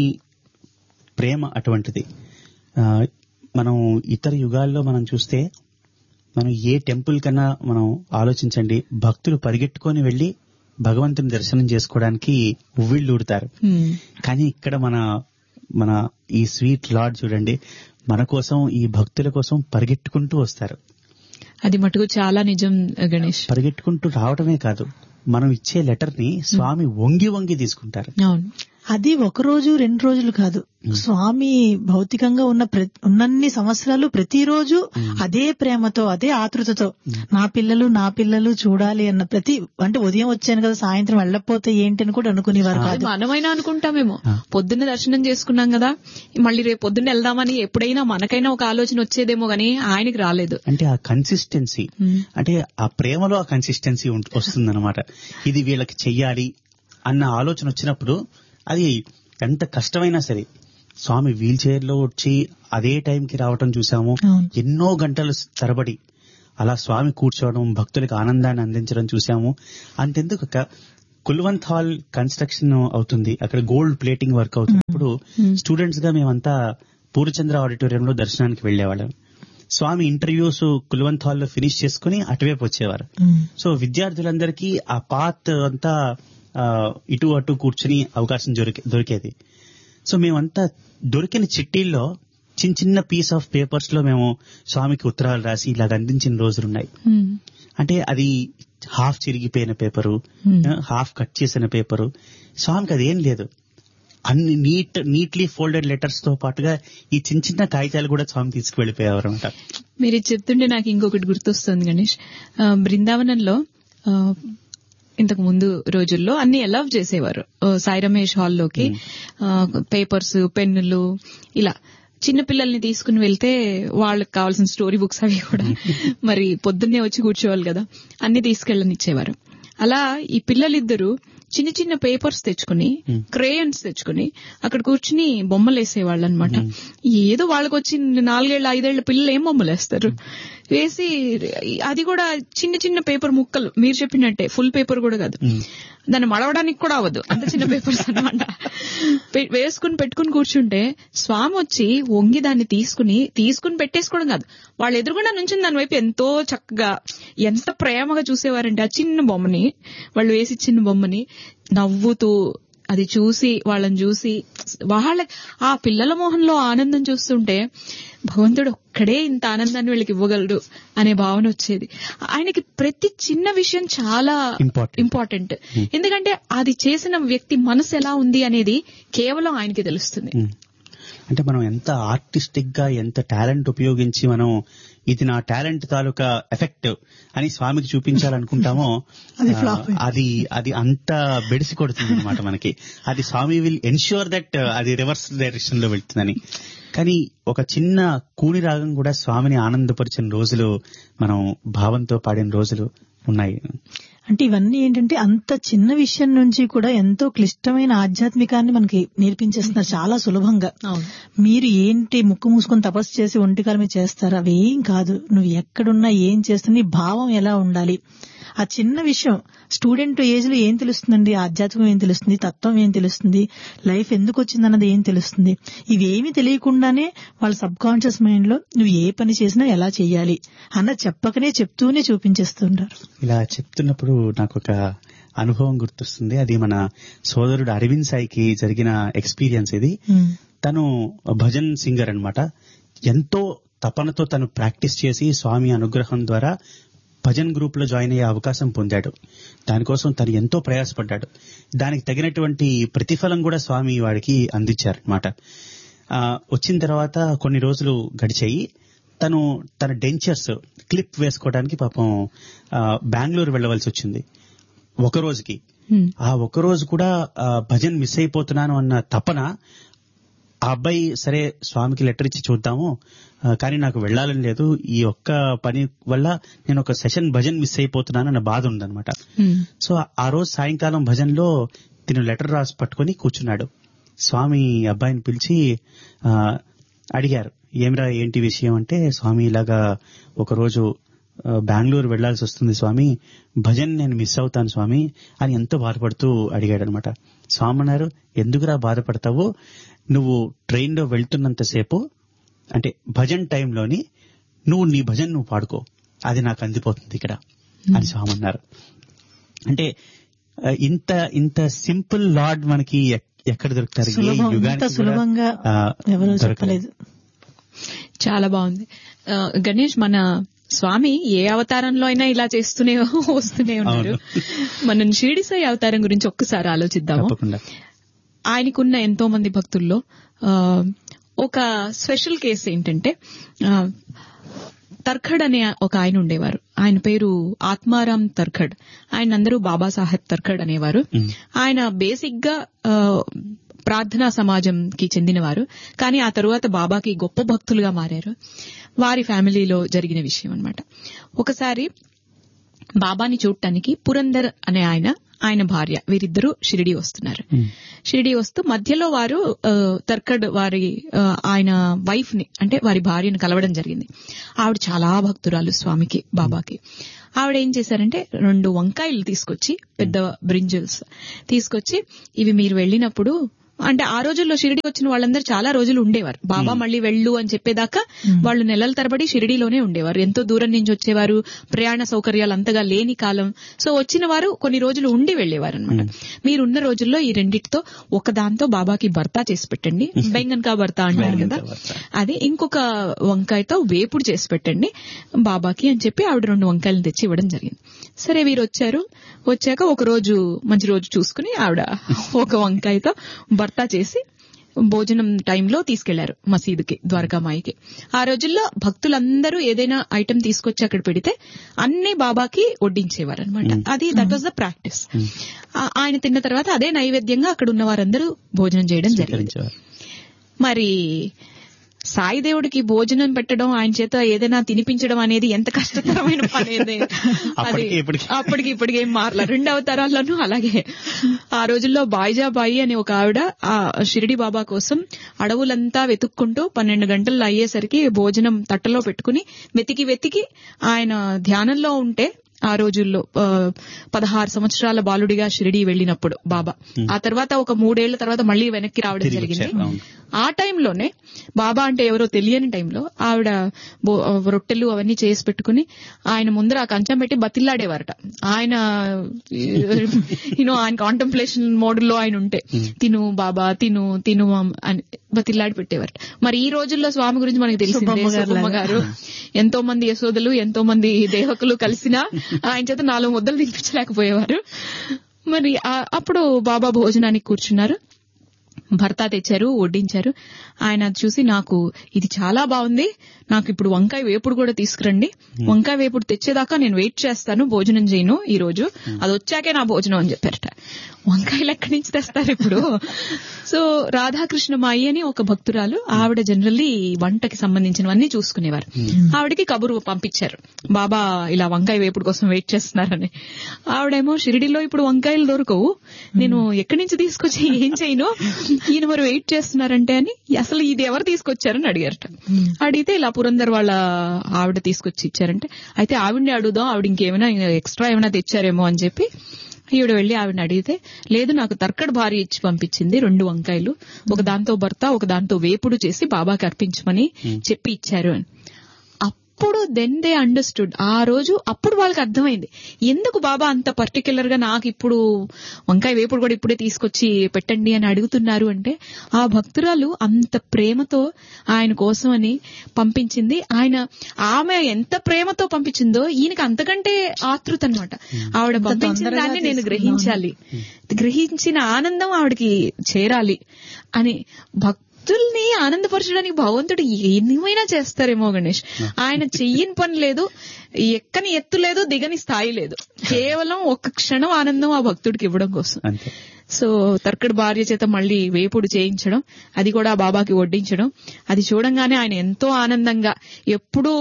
ప్రేమ అటువంటిది ఆ, మనం ఇతర యుగాల్లో మనం చూస్తే మనం ఏ టెంపుల్ కన్నా మనం ఆలోచించండి భక్తులు పరిగెట్టుకొని వెళ్లి భగవంతుని దర్శనం చేసుకోవడానికి ఉవ్విళ్ళూడతారు హ్మ్. కానీ ఇక్కడ మన మన ఈ స్వీట్ లార్డ్ చూడండి మన కోసం ఈ భక్తుల కోసం పరిగెట్టుకుంటూ వస్తారు అది మటుకు చాలా నిజం గణేష్ పరిగెట్టుకుంటూ రావడమే కాదు మనం ఇచ్చే లెటర్ ని స్వామి వంగి వంగి తీసుకుంటారు అవును అది ఒక రోజు రెండు రోజులు కాదు స్వామి భౌతికంగా ఉన్న ప్ర- ఉన్నన్ని సంవత్సరాలు ప్రతిరోజు అదే ప్రేమతో అదే ఆతృతతో నా పిల్లలు నా పిల్లలు చూడాలి అన్న ప్రతి అంటే ఉదయం వచ్చాను కదా సాయంత్రం వెళ్ళకపోతే ఏంటి అని కూడా అనుకునేవారు అది కాదు మనమైనా అనుకుంటామేమో పొద్దున్న దర్శనం చేసుకున్నాం కదా మళ్ళీ రేపు పొద్దున్న వెళ్దామని ఎప్పుడైనా మనకైనా ఒక ఆలోచన వచ్చేదేమో గానీ ఆయనకి రాలేదు అంటే ఆ కన్సిస్టెన్సీ Hmm. అంటే ఆ ప్రేమలో ఆ కన్సిస్టెన్సీ వస్తుందన్నమాట ఇది వీళ్ళకి చెయ్యాలి అన్న ఆలోచన వచ్చినప్పుడు అది ఎంత కష్టమైనా సరే స్వామి వీల్ చైర్ లో వచ్చి అదే టైంకి రావటం చూసాము అవును. ఎన్నో గంటలు తరబడి అలా స్వామి కూర్చోవడం భక్తులకు ఆనందాన్ని అందించడం చూసాము అంతెందుకు ఒక కుల్వంత్ హాల్ కన్స్ట్రక్షన్ అవుతుంది అక్కడ గోల్డ్ ప్లేటింగ్ వర్క్ అవుతుంది ఇప్పుడు స్టూడెంట్స్ గా మేమంతా పూర్ణచంద్ర ఆడిటోరియంలో దర్శనానికి వెళ్లేవాళ్ళం స్వామి ఇంటర్వ్యూస్ కుల్వంత్ హాల్లో ఫినిష్ చేసుకుని అటువైపు వచ్చేవారు ఉమ్. సో విద్యార్థులందరికీ ఆ పాత్ అంతా ఆ, ఇటు అటు కూర్చుని అవకాశం దొరికే దొరికేది సో మేమంతా దొరికిన చిట్టీల్లో చిన్న చిన్న పీస్ ఆఫ్ పేపర్స్ లో మేము స్వామికి ఉత్తరాలు రాసి ఇలాగ అందించిన రోజులున్నాయి Hmm. అంటే అది హాఫ్ చిరిగిపోయిన పేపరు Hmm. హాఫ్ కట్ చేసిన పేపరు స్వామికి అదేం లేదు అన్ని నీట్ నీట్లీ ఫోల్డెడ్ లెటర్స్ తో పాటుగా ఈ చిన్న చిన్న కాగితాలు కూడా స్వామి తీసుకువెళ్ళిపోయేవారు అనమాట మీరు ఇది చెప్తుంటే నాకు ఇంకొకటి గుర్తొస్తుంది గణేష్ ఆ, బృందావనంలో ఆ, ఇంతకు ముందు రోజుల్లో అన్ని అలౌవ్ చేసేవారు ఆ, సాయి రమేష్ హాల్లోకి పేపర్స్ పెన్నులు ఇలా చిన్న పిల్లల్ని తీసుకుని వెళ్తే వాళ్ళకి కావాల్సిన స్టోరీ బుక్స్ అవి కూడా మరి పొద్దున్నే వచ్చి కూర్చోవాలి కదా అన్ని తీసుకెళ్ళనిచ్చేవారు అలా ఈ పిల్లలిద్దరూ చిన్న చిన్న పేపర్స్ తెచ్చుకుని క్రేయన్స్ తెచ్చుకుని అక్కడ కూర్చుని బొమ్మలు వేసేవాళ్ళు అనమాట ఏదో వాళ్ళకి వచ్చి నాలుగేళ్ల ఐదేళ్ల పిల్లలు ఏం బొమ్మలు వేస్తారు వేసి అది కూడా చిన్న చిన్న పేపర్ ముక్కలు మీరు చెప్పినట్టే ఫుల్ పేపర్ కూడా కాదు దాన్ని మడవడానికి కూడా అవ్వదు అంత చిన్న పేపర్స్ అనమాట వేసుకుని పెట్టుకుని కూర్చుంటే స్వామి వచ్చి వంగి దాన్ని తీసుకుని తీసుకుని పెట్టేసుకోవడం కాదు వాళ్ళు ఎదురుగుండా నుంచి దాని వైపు ఎంతో చక్కగా ఎంత ప్రేమగా చూసేవారంటే ఆ చిన్న బొమ్మని వాళ్ళు వేసి చిన్న బొమ్మని నవ్వుతూ అది చూసి వాళ్ళని చూసి వాళ్ళ ఆ పిల్లల మొహంలో ఆనందం చూస్తుంటే భగవంతుడు ఒక్కడే ఇంత ఆనందాన్ని వీళ్ళకి ఇవ్వగలడు అనే భావన వచ్చేది ఆయనకి ప్రతి చిన్న విషయం చాలా Important. ఇంపార్టెంట్ ఎందుకంటే అది చేసిన వ్యక్తి మనసు ఎలా ఉంది అనేది కేవలం ఆయనకి తెలుస్తుంది ఉమ్. అంటే మనం ఎంత ఆర్టిస్టిక్ గా ఎంత టాలెంట్ ఉపయోగించి మనం ఇది నా టాలెంట్ తాలూకా ఎఫెక్ట్ అని స్వామికి చూపించాలనుకుంటామో అది ఆ, flop. అది అది అంత బెడిసి కొడుతుంది అనమాట మనకి అది స్వామి విల్ ఎన్ష్యూర్ దట్ అది రివర్స్ డైరెక్షన్ లో వెళ్తుందని కానీ ఒక చిన్న కూని రాగం కూడా స్వామిని ఆనందపరిచిన రోజులు మనం భావంతో పాడిన రోజులు ఉన్నాయి అంటే ఇవన్నీ ఏంటంటే అంత చిన్న విషయం నుంచి కూడా ఎంతో క్లిష్టమైన ఆధ్యాత్మికాన్ని మనకి నేర్పించేస్తున్నారు చాలా సులభంగా అవును మీరు ఏంటి ముక్కు మూసుకొని తపస్సు చేసి ఒంటికాల మీద చేస్తారు అవేం కాదు నువ్వు ఎక్కడున్నా ఏం చేస్తున్నా నీ భావం ఎలా ఉండాలి ఆ చిన్న విషయం స్టూడెంట్ ఏజ్ లో ఏం తెలుస్తుందండి ఆధ్యాత్మికం ఏం తెలుస్తుంది తత్వం ఏం తెలుస్తుంది లైఫ్ ఎందుకు వచ్చింది అన్నది ఏం తెలుస్తుంది ఇవేమి తెలియకుండానే వాళ్ళ సబ్ కాన్షియస్ మైండ్ లో నువ్వు ఏ పని చేసినా ఎలా చేయాలి అన్న చెప్పకనే చెప్తూనే చూపించేస్తుంటారు ఇలా చెప్తున్నప్పుడు నాకు ఒక అనుభవం గుర్తొస్తుంది అది మన సోదరుడు అరవింద్ సాయికి జరిగిన ఎక్స్పీరియన్స్ ఇది ఉమ్. తను భజన్ సింగర్ అన్నమాట ఎంతో తపనతో తను ప్రాక్టీస్ చేసి స్వామి అనుగ్రహం ద్వారా భజన్ గ్రూప్ లో జాయిన్ అయ్యే అవకాశం పొందాడు దానికోసం తను ఎంతో ప్రయాసపడ్డాడు దానికి తగినటువంటి ప్రతిఫలం కూడా స్వామి వాడికి అందించారనమాట వచ్చిన తర్వాత కొన్ని రోజులు గడిచాయి తను తన డెంచర్స్ క్లిప్ వేసుకోవడానికి పాపం ఆ, బెంగళూరు వెళ్ళవలసి వచ్చింది ఒక రోజుకి Hmm. ఆ ఒక రోజు కూడా ఆ, భజన్ మిస్ అయిపోతున్నాను అన్న తపన ఆ అబ్బాయి సరే స్వామికి లెటర్ ఇచ్చి చూద్దాము ఆ, కానీ నాకు వెళ్ళాలని లేదు ఈ ఒక్క పని వల్ల నేను ఒక సెషన్ భజన్ మిస్ అయిపోతున్నాను అన్న బాధ ఉందన్నమాట Hmm. సో ఆ రోజు సాయంకాలం భజన్లో తిను లెటర్ రాసి పట్టుకొని కూర్చున్నాడు స్వామి అబ్బాయిని పిలిచి ఆ, అడిగారు ఏమిరా ఏంటి విషయం అంటే స్వామి ఇలాగా ఒకరోజు ఆ, బెంగళూరు వెళ్లాల్సి వస్తుంది స్వామి భజన్ నేను మిస్ అవుతాను స్వామి అని ఎంతో బాధపడుతూ అడిగాడు అనమాట స్వామి అన్నారు ఎందుకురా బాధపడతావు నువ్వు ట్రైన్ లో వెళ్తున్నంతసేపు అంటే భజన్ టైంలోని నువ్వు నీ భజన్ నువ్వు పాడుకో అది నాకు అందిపోతుంది ఇక్కడ అని స్వామి అన్నారు అంటే ఆ, ఇంత ఇంత సింపుల్ లార్డ్ మనకి ఎక్- ఎక్కడ దొరుకుతారు ఏ సులభం ఇంత యుగానికి కూడా, సులభంగా ఆ, ఎవరు దొరకలేదు. చెప్పలేదు చాలా బాగుంది ఆ, గణేష్ మన స్వామి ఏ అవతారంలో అయినా ఇలా చేస్తూనే వస్తూనే ఉన్నారు మనం షిరిడి సాయి అవతారం గురించి ఒక్కసారి ఆలోచిద్దాము తప్పకుండా ఆయనకున్న ఎంతో మంది భక్తుల్లో ఆ, ఒక స్పెషల్ కేసు ఏంటంటే ఆ, తర్ఖడ్ అనే ఒక ఆయన ఉండేవారు ఆయన పేరు ఆత్మారాం తర్ఖడ్ ఆయన అందరూ బాబాసాహెబ్ తర్ఖడ్ అనేవారు మ్మ్. ఆయన బేసిక్ గా ఆ, ప్రార్థనా సమాజంకి చెందినవారు కానీ ఆ తరువాత బాబాకి గొప్ప భక్తులుగా మారారు వారి ఫ్యామిలీలో జరిగిన విషయం అన్నమాట ఒకసారి బాబాని చూడటానికి పురందర్ అనే ఆయన ఆయన భార్య వీరిద్దరూ షిరిడి వస్తున్నారు మ్మ్. షిరిడి వస్తూ మధ్యలో వారు ఆ, తర్కడ్ వారి ఆ, ఆయన వైఫ్ ని అంటే వారి భార్యను కలవడం జరిగింది ఆవిడ చాలా భక్తురాలు స్వామికి బాబాకి ఆవిడ ఏం చేశారంటే రెండు వంకాయలు తీసుకొచ్చి పెద్ద బ్రింజల్స్ తీసుకొచ్చి ఇవి మీరు వెళ్ళినప్పుడు అంటే ఆ రోజుల్లో షిరిడి వచ్చిన వాళ్ళందరూ చాలా రోజులు ఉండేవారు బాబా మళ్ళీ వెళ్ళు అని చెప్పేదాకా వాళ్ళు నెలల తరబడి షిరిడిలోనే ఉండేవారు ఎంతో దూరం నుంచి వచ్చేవారు ప్రయాణ సౌకర్యాలు అంతగా లేని కాలం సో వచ్చిన వారు కొన్ని రోజులు ఉండి వెళ్లేవారు అనమాట మీరున్న రోజుల్లో ఈ రెండిటితో ఒక దాంతో బాబాకి భర్త చేసి పెట్టండి బెంగన్ కా భర్త అంటారు కదా అది ఇంకొక వంకాయతో వేపుడు చేసి పెట్టండి బాబాకి అని చెప్పి ఆవిడ రెండు వంకాయలను తెచ్చి ఇవ్వడం జరిగింది సరే వీరు వచ్చారు వచ్చాక ఒక రోజు మంచి రోజు చూసుకుని ఆవిడ ఒక వంకాయతో భర్త చేసి భోజనం టైంలో తీసుకెళ్లారు మసీదుకి ద్వారకామాయికి ఆ రోజుల్లో భక్తులందరూ ఏదైనా ఐటెం తీసుకొచ్చి అక్కడ పెడితే అన్ని బాబాకి వడ్డించేవారు అనమాట అది దట్ వాజ్ ద ప్రాక్టీస్ ఆయన తిన్న తర్వాత అదే నైవేద్యంగా అక్కడ ఉన్న వారందరూ భోజనం చేయడం జరిగింది స్వీకరించేవారు. మరి సాయి దేవుడికి భోజనం పెట్టడం ఆయన చేత ఏదైనా తినిపించడం అనేది ఎంత కష్టతరమైన పని అది అప్పటికి ఇప్పటికి. అప్పటికి ఇప్పటికి ఏం మారల రెండు అవతారాల్లోనూ అలాగే ఆ రోజుల్లో బాయిజాబాయి అనే ఒక ఆవిడ ఆ షిరిడి బాబా కోసం అడవులంతా వెతుక్కుంటూ పన్నెండు గంటలు అయ్యేసరికి భోజనం తట్టలో పెట్టుకుని వెతికి వెతికి ఆయన ధ్యానంలో ఉంటే ఆ రోజుల్లో ఆ, పదహారు సంవత్సరాల బాలుడిగా షిరిడి వెళ్ళినప్పుడు బాబా ఆ తర్వాత ఒక మూడేళ్ల తర్వాత మళ్ళీ వెనక్కి రావడం తిరిగి జరిగింది వచ్చారు, అవును. ఆ టైంలోనే బాబా అంటే ఎవరో తెలియని టైంలో ఆవిడ బో- రొట్టెలు అవన్నీ చేసి పెట్టుకుని ఆయన ముందర ఆ కంచం పెట్టి బతిల్లాడేవారట ఆయన యూనో ఆయన కాంటంప్లేషన్ మోడల్లో ఆయన ఉంటే తిను బాబా తిను తిను అమ్ అని బతిల్లాడి పెట్టేవారట మరి ఈ రోజుల్లో స్వామి గురించి మనకి తెలిసిందే సుబ్బమ్మ గారు సుబ్బమ్మ గారు ఎంతో మంది యశోదలు ఎంతో మంది దేవకులు కలిసినా ఆయన చేత నాలుగు ముద్దలు తినిపించలేకపోయేవారు మరి ఆ- అప్పుడు బాబా భోజనానికి కూర్చున్నారు భర్త తెచ్చారు వడ్డించారు ఆయన అది చూసి నాకు ఇది చాలా బాగుంది నాకు ఇప్పుడు వంకాయ వేపుడు కూడా తీసుకురండి వంకాయ వేపుడు తెచ్చేదాకా నేను వెయిట్ చేస్తాను భోజనం చేయను ఈ రోజు అది వచ్చాకే నా భోజనం అని చెప్పారట వంకాయలు ఎక్కడి నుంచి తెస్తారు ఇప్పుడు సో రాధాకృష్ణ మాయి అని ఒక భక్తురాలు ఆవిడ జనరల్లీ వంటకి సంబంధించినవన్నీ చూసుకునేవారు ఆవిడకి కబురు పంపించారు బాబా ఇలా వంకాయ వేపుడు కోసం వెయిట్ చేస్తున్నారని ఆవిడేమో షిరిడిలో ఇప్పుడు వంకాయలు దొరకవు నేను ఎక్కడి నుంచి తీసుకొచ్చి ఏం చేయను ఈయన మరి వెయిట్ చేస్తున్నారంటే అని అసలు ఇది ఎవరు తీసుకొచ్చారని అడిగారట అడిగితే ఇలా పురందర్ వాళ్ళ ఆవిడ తీసుకొచ్చి ఇచ్చారంటే అయితే ఆవిడని అడుగుదాం ఆవిడ ఇంకేమైనా ఎక్స్ట్రా ఏమైనా తెచ్చారేమో అని చెప్పి ఈవిడ వెళ్లి ఆవిడని అడిగితే లేదు నాకు తర్కడ్ భార్య ఇచ్చి పంపించింది రెండు వంకాయలు ఒక దాంతో భర్త ఒక దాంతో వేపుడు చేసి బాబాకి అర్పించమని చెప్పి ఇచ్చారు అని అప్పుడు దెన్ దే అండర్స్టూడ్ ఆ రోజు అప్పుడు వాళ్ళకి అర్థమైంది ఎందుకు బాబా అంత పర్టికులర్ గా నాకు ఇప్పుడు వంకాయ వేపుడు కూడా ఇప్పుడే తీసుకొచ్చి పెట్టండి అని అడుగుతున్నారు అంటే ఆ భక్తురాలు అంత ప్రేమతో ఆయన కోసం అని పంపించింది ఆయన ఆమె ఎంత ప్రేమతో పంపించిందో ఈయనకి అంతకంటే ఆతృత అనమాట ఆవిడ అంత పంపించిన తొందరగా దాన్ని నేను తీసుకున్నాను. గ్రహించాలి గ్రహించిన ఆనందం ఆవిడకి చేరాలి అని భక్తుల్ని ఆనందపరచడానికి భగవంతుడు ఏమైనా చేస్తారేమో గణేష్ ఆయన చెయ్యని పని లేదు ఎక్కని ఎత్తు లేదు దిగని స్థాయి లేదు కేవలం ఒక్క క్షణం ఆనందం ఆ భక్తుడికి ఇవ్వడం కోసం అంతే సో తర్కడ్ భార్య చేత మళ్ళీ వేపుడు చేయించడం అది కూడా బాబాకి వడ్డించడం అది చూడంగానే ఆయన ఎంతో ఆనందంగా ఎప్పుడూ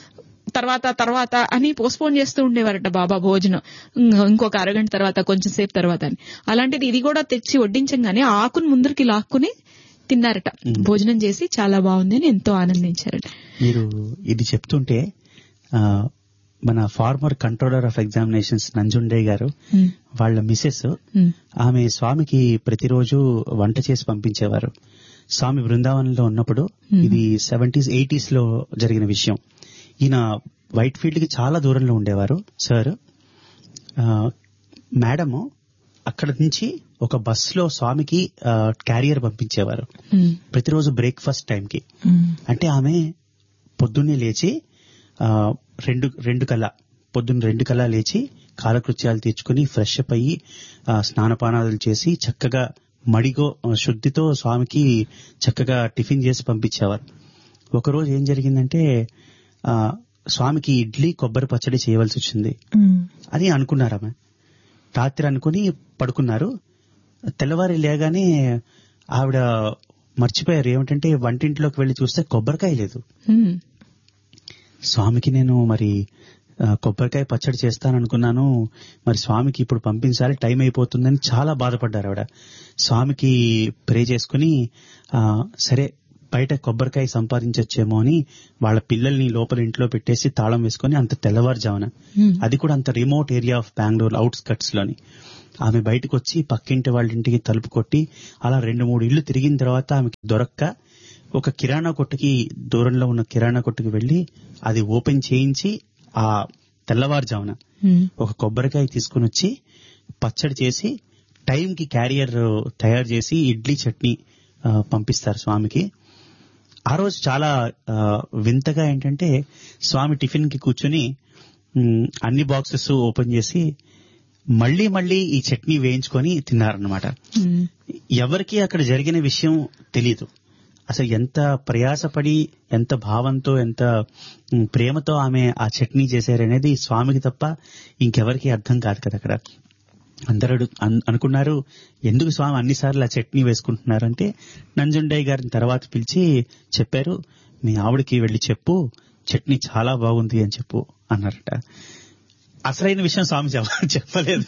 తర్వాత తర్వాత అని పోస్ట్పోన్ చేస్తూ ఉండేవారట బాబా భోజనం ఇంక- ఇంకొక అరగంట తర్వాత కొంచెం సేపు తర్వాత అని అలాంటిది ఇది కూడా తెచ్చి వడ్డించంగానే ఆకుని ముందరికి లాక్కుని తిన్నారట భోజనం చేసి చాలా బాగుంది అని ఎంతో ఆనందించారట మీరు ఇది చెప్తుంటే ఆ, మన former controller of examinations Nanjunde garu ఉమ్, వాళ్ళ మిసెస్ ఉమ్, ఆమె స్వామికి ప్రతిరోజు వంట చేసి పంపించేవారు స్వామి బృందావనంలో ఉన్నప్పుడు ఇది సెవెంటీస్ ఎయిటీస్ లో జరిగిన విషయం ఈయన వైట్ ఫీల్డ్ కి చాలా దూరంలో ఉండేవారు సార్ మేడము అక్కడ నుంచి ఒక బస్ లో స్వామికి క్యారియర్ పంపించేవారు ఉమ్, ప్రతిరోజు బ్రేక్ఫాస్ట్ టైంకి అంటే ఆమె పొద్దున్నే లేచి ఆ, రెండు రెండు కల పొద్దున్న రెండు కల లేచి కాలకృత్యాలు తీర్చుకుని ఫ్రెష్ అప్ అయ్యి ఆ, స్నానపానాలు చేసి చక్కగా మడిగో ఆ, శుద్ధితో స్వామికి చక్కగా టిఫిన్ చేసి పంపించేవారు ఒకరోజు ఏం జరిగిందంటే ఆ, స్వామికి ఇడ్లీ కొబ్బరి పచ్చడి చేయవలసి వచ్చింది అని అనుకున్నారు ఆమె రాత్రి అనుకుని పడుకున్నారు తెల్లవారి లేగానే ఆవిడ మర్చిపోయారు ఏమిటంటే వంటింట్లోకి వెళ్లి చూస్తే కొబ్బరికాయ లేదు ఉమ్, స్వామికి నేను మరి ఆ, కొబ్బరికాయ పచ్చడి చేస్తాననుకున్నాను మరి స్వామికి ఇప్పుడు పంపించాలి టైం అయిపోతుందని చాలా బాధపడ్డారు ఆవిడ స్వామికి ప్రే చేసుకుని ఆ, సరే బయట కొబ్బరికాయ సంపాదించొచ్చేమో అని వాళ్ళ పిల్లల్ని లోపల ఇంట్లో పెట్టేసి తాళం వేసుకుని అంత తెల్లవారుజామున ఉమ్, అది కూడా అంత remote area of Bengaluru outskirts లోని ఆమె బయటకు వచ్చి పక్కింటి వాళ్ళ ఇంటికి తలుపు కొట్టి అలా రెండు మూడు ఇళ్లు తిరిగిన తర్వాత ఆమెకి దొరక్క ఒక కిరాణా కొట్టుకి దూరంలో ఉన్న కిరాణా కొట్టుకి వెళ్లి అది ఓపెన్ చేయించి ఆ తెల్లవారుజామున ఒక కొబ్బరికాయ తీసుకుని వచ్చి పచ్చడి చేసి టైంకి క్యారియర్ తయారు చేసి ఇడ్లీ చట్నీ ఆ, పంపిస్తారు స్వామికి ఆ రోజు చాలా ఆ, వింతగా ఏంటంటే స్వామి టిఫిన్ కి కూర్చుని ఉమ్, అన్ని బాక్సెస్ ఓపెన్ చేసి మళ్ళీ మళ్ళీ ఈ చట్నీ వేయించుకొని తిన్నారన్నమాట ఎవరికి అక్కడ జరిగిన విషయం తెలియదు అసలు ఎంత ప్రయాసపడి ఎంత భావంతో ఎంత ఉమ్, ప్రేమతో ఆమె ఆ చట్నీ చేశారనేది స్వామికి తప్ప ఇంకెవరికి అర్థం కాదు కదా అక్కడ అందరూ అడు- అన్- అనుకున్నారు ఎందుకు స్వామి అన్నిసార్లు ఆ చట్నీ వేసుకుంటున్నారంటే నంజుండయ్య గారిని తర్వాత పిలిచి చెప్పారు మీ ఆవిడకి వెళ్ళి చెప్పు చట్నీ చాలా బాగుంది అని చెప్పు అన్నారట అసలైన విషయం స్వామి చెప్ప- చెప్పలేదు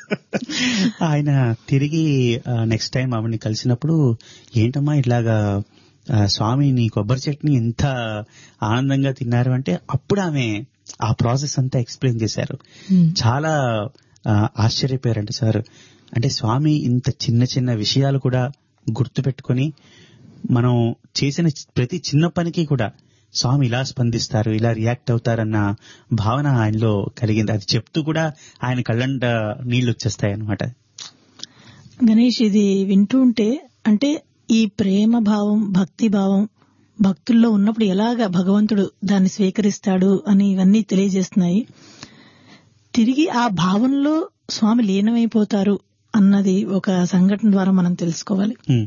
ఆయన తిరిగి నెక్స్ట్ టైం ఆవిడని కలిసినప్పుడు ఏంటమ్మా ఇట్లాగా ఆ, స్వామి నీ కొబ్బరి చట్నీ ఎంత ఆనందంగా తిన్నారు అంటే అప్పుడు ఆమె ఆ ప్రాసెస్ అంతా ఎక్స్ప్లెయిన్ చేశారు చాలా ఆ, ఆశ్చర్యపోయారంట సార్ అంటే స్వామి ఇంత చిన్న చిన్న విషయాలు కూడా గుర్తు పెట్టుకొని మనం చేసిన ప్రతి చిన్న పనికి కూడా స్వామి ఇలా స్పందిస్తారు ఇలా రియాక్ట్ అవుతారన్న భావన ఆయనలో కలిగింది అది చెప్తూ కూడా ఆయన కళ్ళంట నీళ్లు వచ్చేస్తాయి అనమాట గణేష్ ఇది వింటూ ఉంటే అంటే ఈ ప్రేమ భావం భక్తి భావం భక్తుల్లో ఉన్నప్పుడు ఎలాగ భగవంతుడు దాన్ని స్వీకరిస్తాడు అని ఇవన్నీ తెలియజేస్తున్నాయి తిరిగి ఆ భావంలో స్వామి లీనమైపోతారు అన్నది ఒక సంఘటన ద్వారా మనం తెలుసుకోవాలి ఉమ్,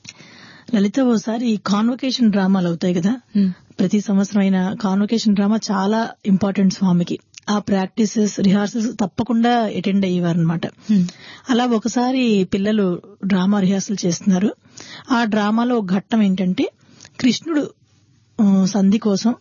లలిత ఓసారి కాన్వకేషన్ డ్రామాలు అవుతాయి కదా ప్రతి సంవత్సరం అయిన కాన్వకేషన్ డ్రామా చాలా ఇంపార్టెంట్ స్వామికి ఆ ప్రాక్టీసెస్ రిహార్సల్స్ తప్పకుండా అటెండ్ అయ్యేవారు అనమాట అలా ఒకసారి పిల్లలు డ్రామా రిహార్సల్ చేస్తున్నారు ఆ డ్రామాలో ఒక ఘట్టం ఏంటంటే కృష్ణుడు ఆ, సంధి కోసం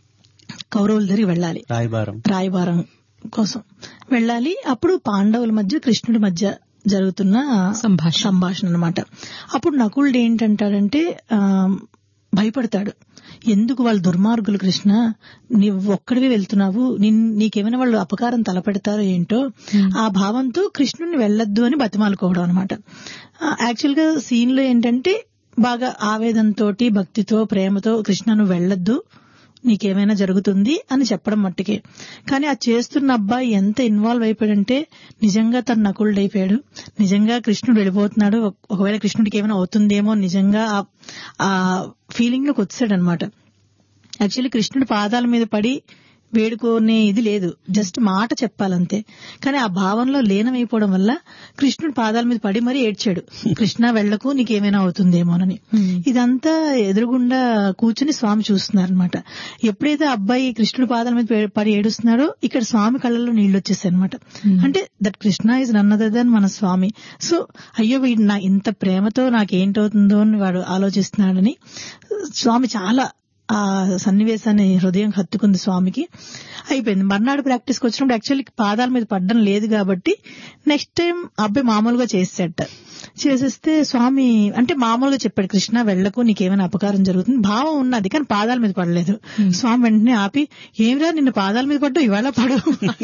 కౌరవుల దగ్గరికి వెళ్ళాలి రాయబారం రాయబారం కోసం వెళ్ళాలి అప్పుడు పాండవుల మధ్య కృష్ణుడి మధ్య జరుగుతున్న సంభాషణ. సంభాషణ అనమాట అప్పుడు నకులుడు ఏంటంటాడంటే ఆ, భయపడతాడు ఎందుకు వాళ్ళు దుర్మార్గులు కృష్ణ నీవు ఒక్కడివి వెళ్తున్నావు నిన్- నీకేమైనా వాళ్ళు అపకారం తలపెడతారో ఏంటో ఆ భావంతో కృష్ణుడిని వెళ్ళొద్దు అని బతిమాలుకోవడం అనమాట యాక్చువల్ గా సీన్ లో ఏంటంటే బాగా ఆవేదనతోటి భక్తితో ప్రేమతో కృష్ణ నువ్వు వెళ్ళొద్దు నీకేమైనా జరుగుతుంది అని చెప్పడం మట్టుకే కానీ ఆ చేస్తున్న అబ్బాయి ఎంత ఇన్వాల్వ్ అయిపోయాడంటే నిజంగా తను నకులుడు అయిపోయాడు నిజంగా కృష్ణుడు వెళ్ళిపోతున్నాడు ఒక- ఒకవేళ కృష్ణుడికి ఏమైనా అవుతుందేమో నిజంగా ఆ- ఆ ఫీలింగ్ లోకి వచ్చాడు అనమాట యాక్చువల్లీ కృష్ణుడి పాదాల మీద పడి వేడుకోనే ఇది లేదు జస్ట్ మాట చెప్పాలంతే కానీ ఆ భావంలో లీనమైపోవడం వల్ల కృష్ణుడి పాదాల మీద పడి మరీ ఏడ్చాడు కృష్ణ వెళ్లకు నీకేమైనా అవుతుందేమోనని ఇదంతా ఎదురుగుండా కూర్చుని స్వామి చూస్తున్నారనమాట ఎప్పుడైతే ఆ అబ్బాయి కృష్ణుడి పాదాల మీద పే- పడి ఏడుస్తున్నాడో ఇక్కడ స్వామి కళ్ళల్లో నీళ్లు వచ్చేసాయి అనమాట అంటే దట్ కృష్ణ ఇస్ నన్నదని మన స్వామి సో అయ్యో వీడు నా ఇంత ప్రేమతో నాకేంటవుతుందో అని వాడు ఆలోచిస్తున్నాడని స్వామి చాలా ఆ సన్నివేశాన్ని హృదయం హత్తుకుంది స్వామికి అయిపోయింది మర్నాడు ప్రాక్టీస్కి వచ్చినప్పుడు యాక్చువల్లీ పాదాల మీద పడ్డం లేదు కాబట్టి నెక్స్ట్ టైం అబ్బాయి మామూలుగా చేసేట చేసేస్తే స్వామి అంటే మామూలుగా చెప్పాడు కృష్ణ వెళ్ళకు నీకేమైనా అపకారం జరుగుతుంది భావం ఉన్నది కానీ పాదాల మీద పడలేదు స్వామి వెంటనే ఆపి ఏమిరా నిన్న పాదాల మీద పడ్డావు ఇవాళ పడు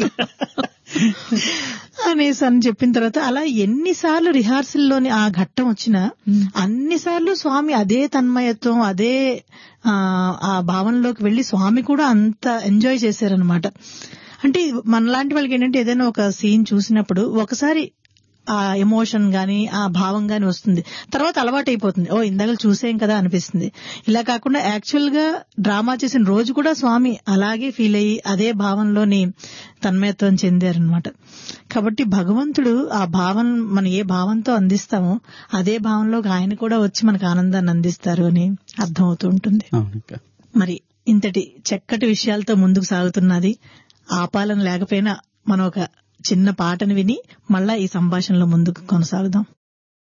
అనేసి అని చెప్పిన తర్వాత అలా ఎన్నిసార్లు రిహార్సల్లోని ఆ ఘట్టం వచ్చినా అన్నిసార్లు స్వామి అదే తన్మయత్వం అదే ఆ, ఆ భావనలోకి వెళ్లి స్వామి కూడా అంత ఎంజాయ్ చేశారనమాట అంటే మనలాంటి వాళ్ళకి ఏంటంటే ఏదైనా ఒక సీన్ చూసినప్పుడు ఒకసారి ఆ ఎమోషన్ గాని ఆ భావం గాని వస్తుంది తర్వాత అలవాటు అయిపోతుంది ఓ ఇందాక చూసేం కదా అనిపిస్తుంది ఇలా కాకుండా యాక్చువల్ గా డ్రామా చేసిన రోజు కూడా స్వామి అలాగే ఫీల్ అయ్యి అదే భావంలోని తన్మయత్వం చెందారనమాట కాబట్టి భగవంతుడు ఆ భావం మనం ఏ భావంతో అందిస్తామో అదే భావంలోకి ఆయన కూడా వచ్చి మనకు ఆనందాన్ని అందిస్తారు అని అర్థమవుతూ ఉంటుంది అవునక్క మరి ఇంతటి చక్కటి విషయాలతో ముందుకు సాగుతున్నది ఆపాలని లేకపోయినా మనం ఒక చిన్న పాటను విని మళ్ళా ఈ సంభాషణలో ముందుకు కొనసాగుదాం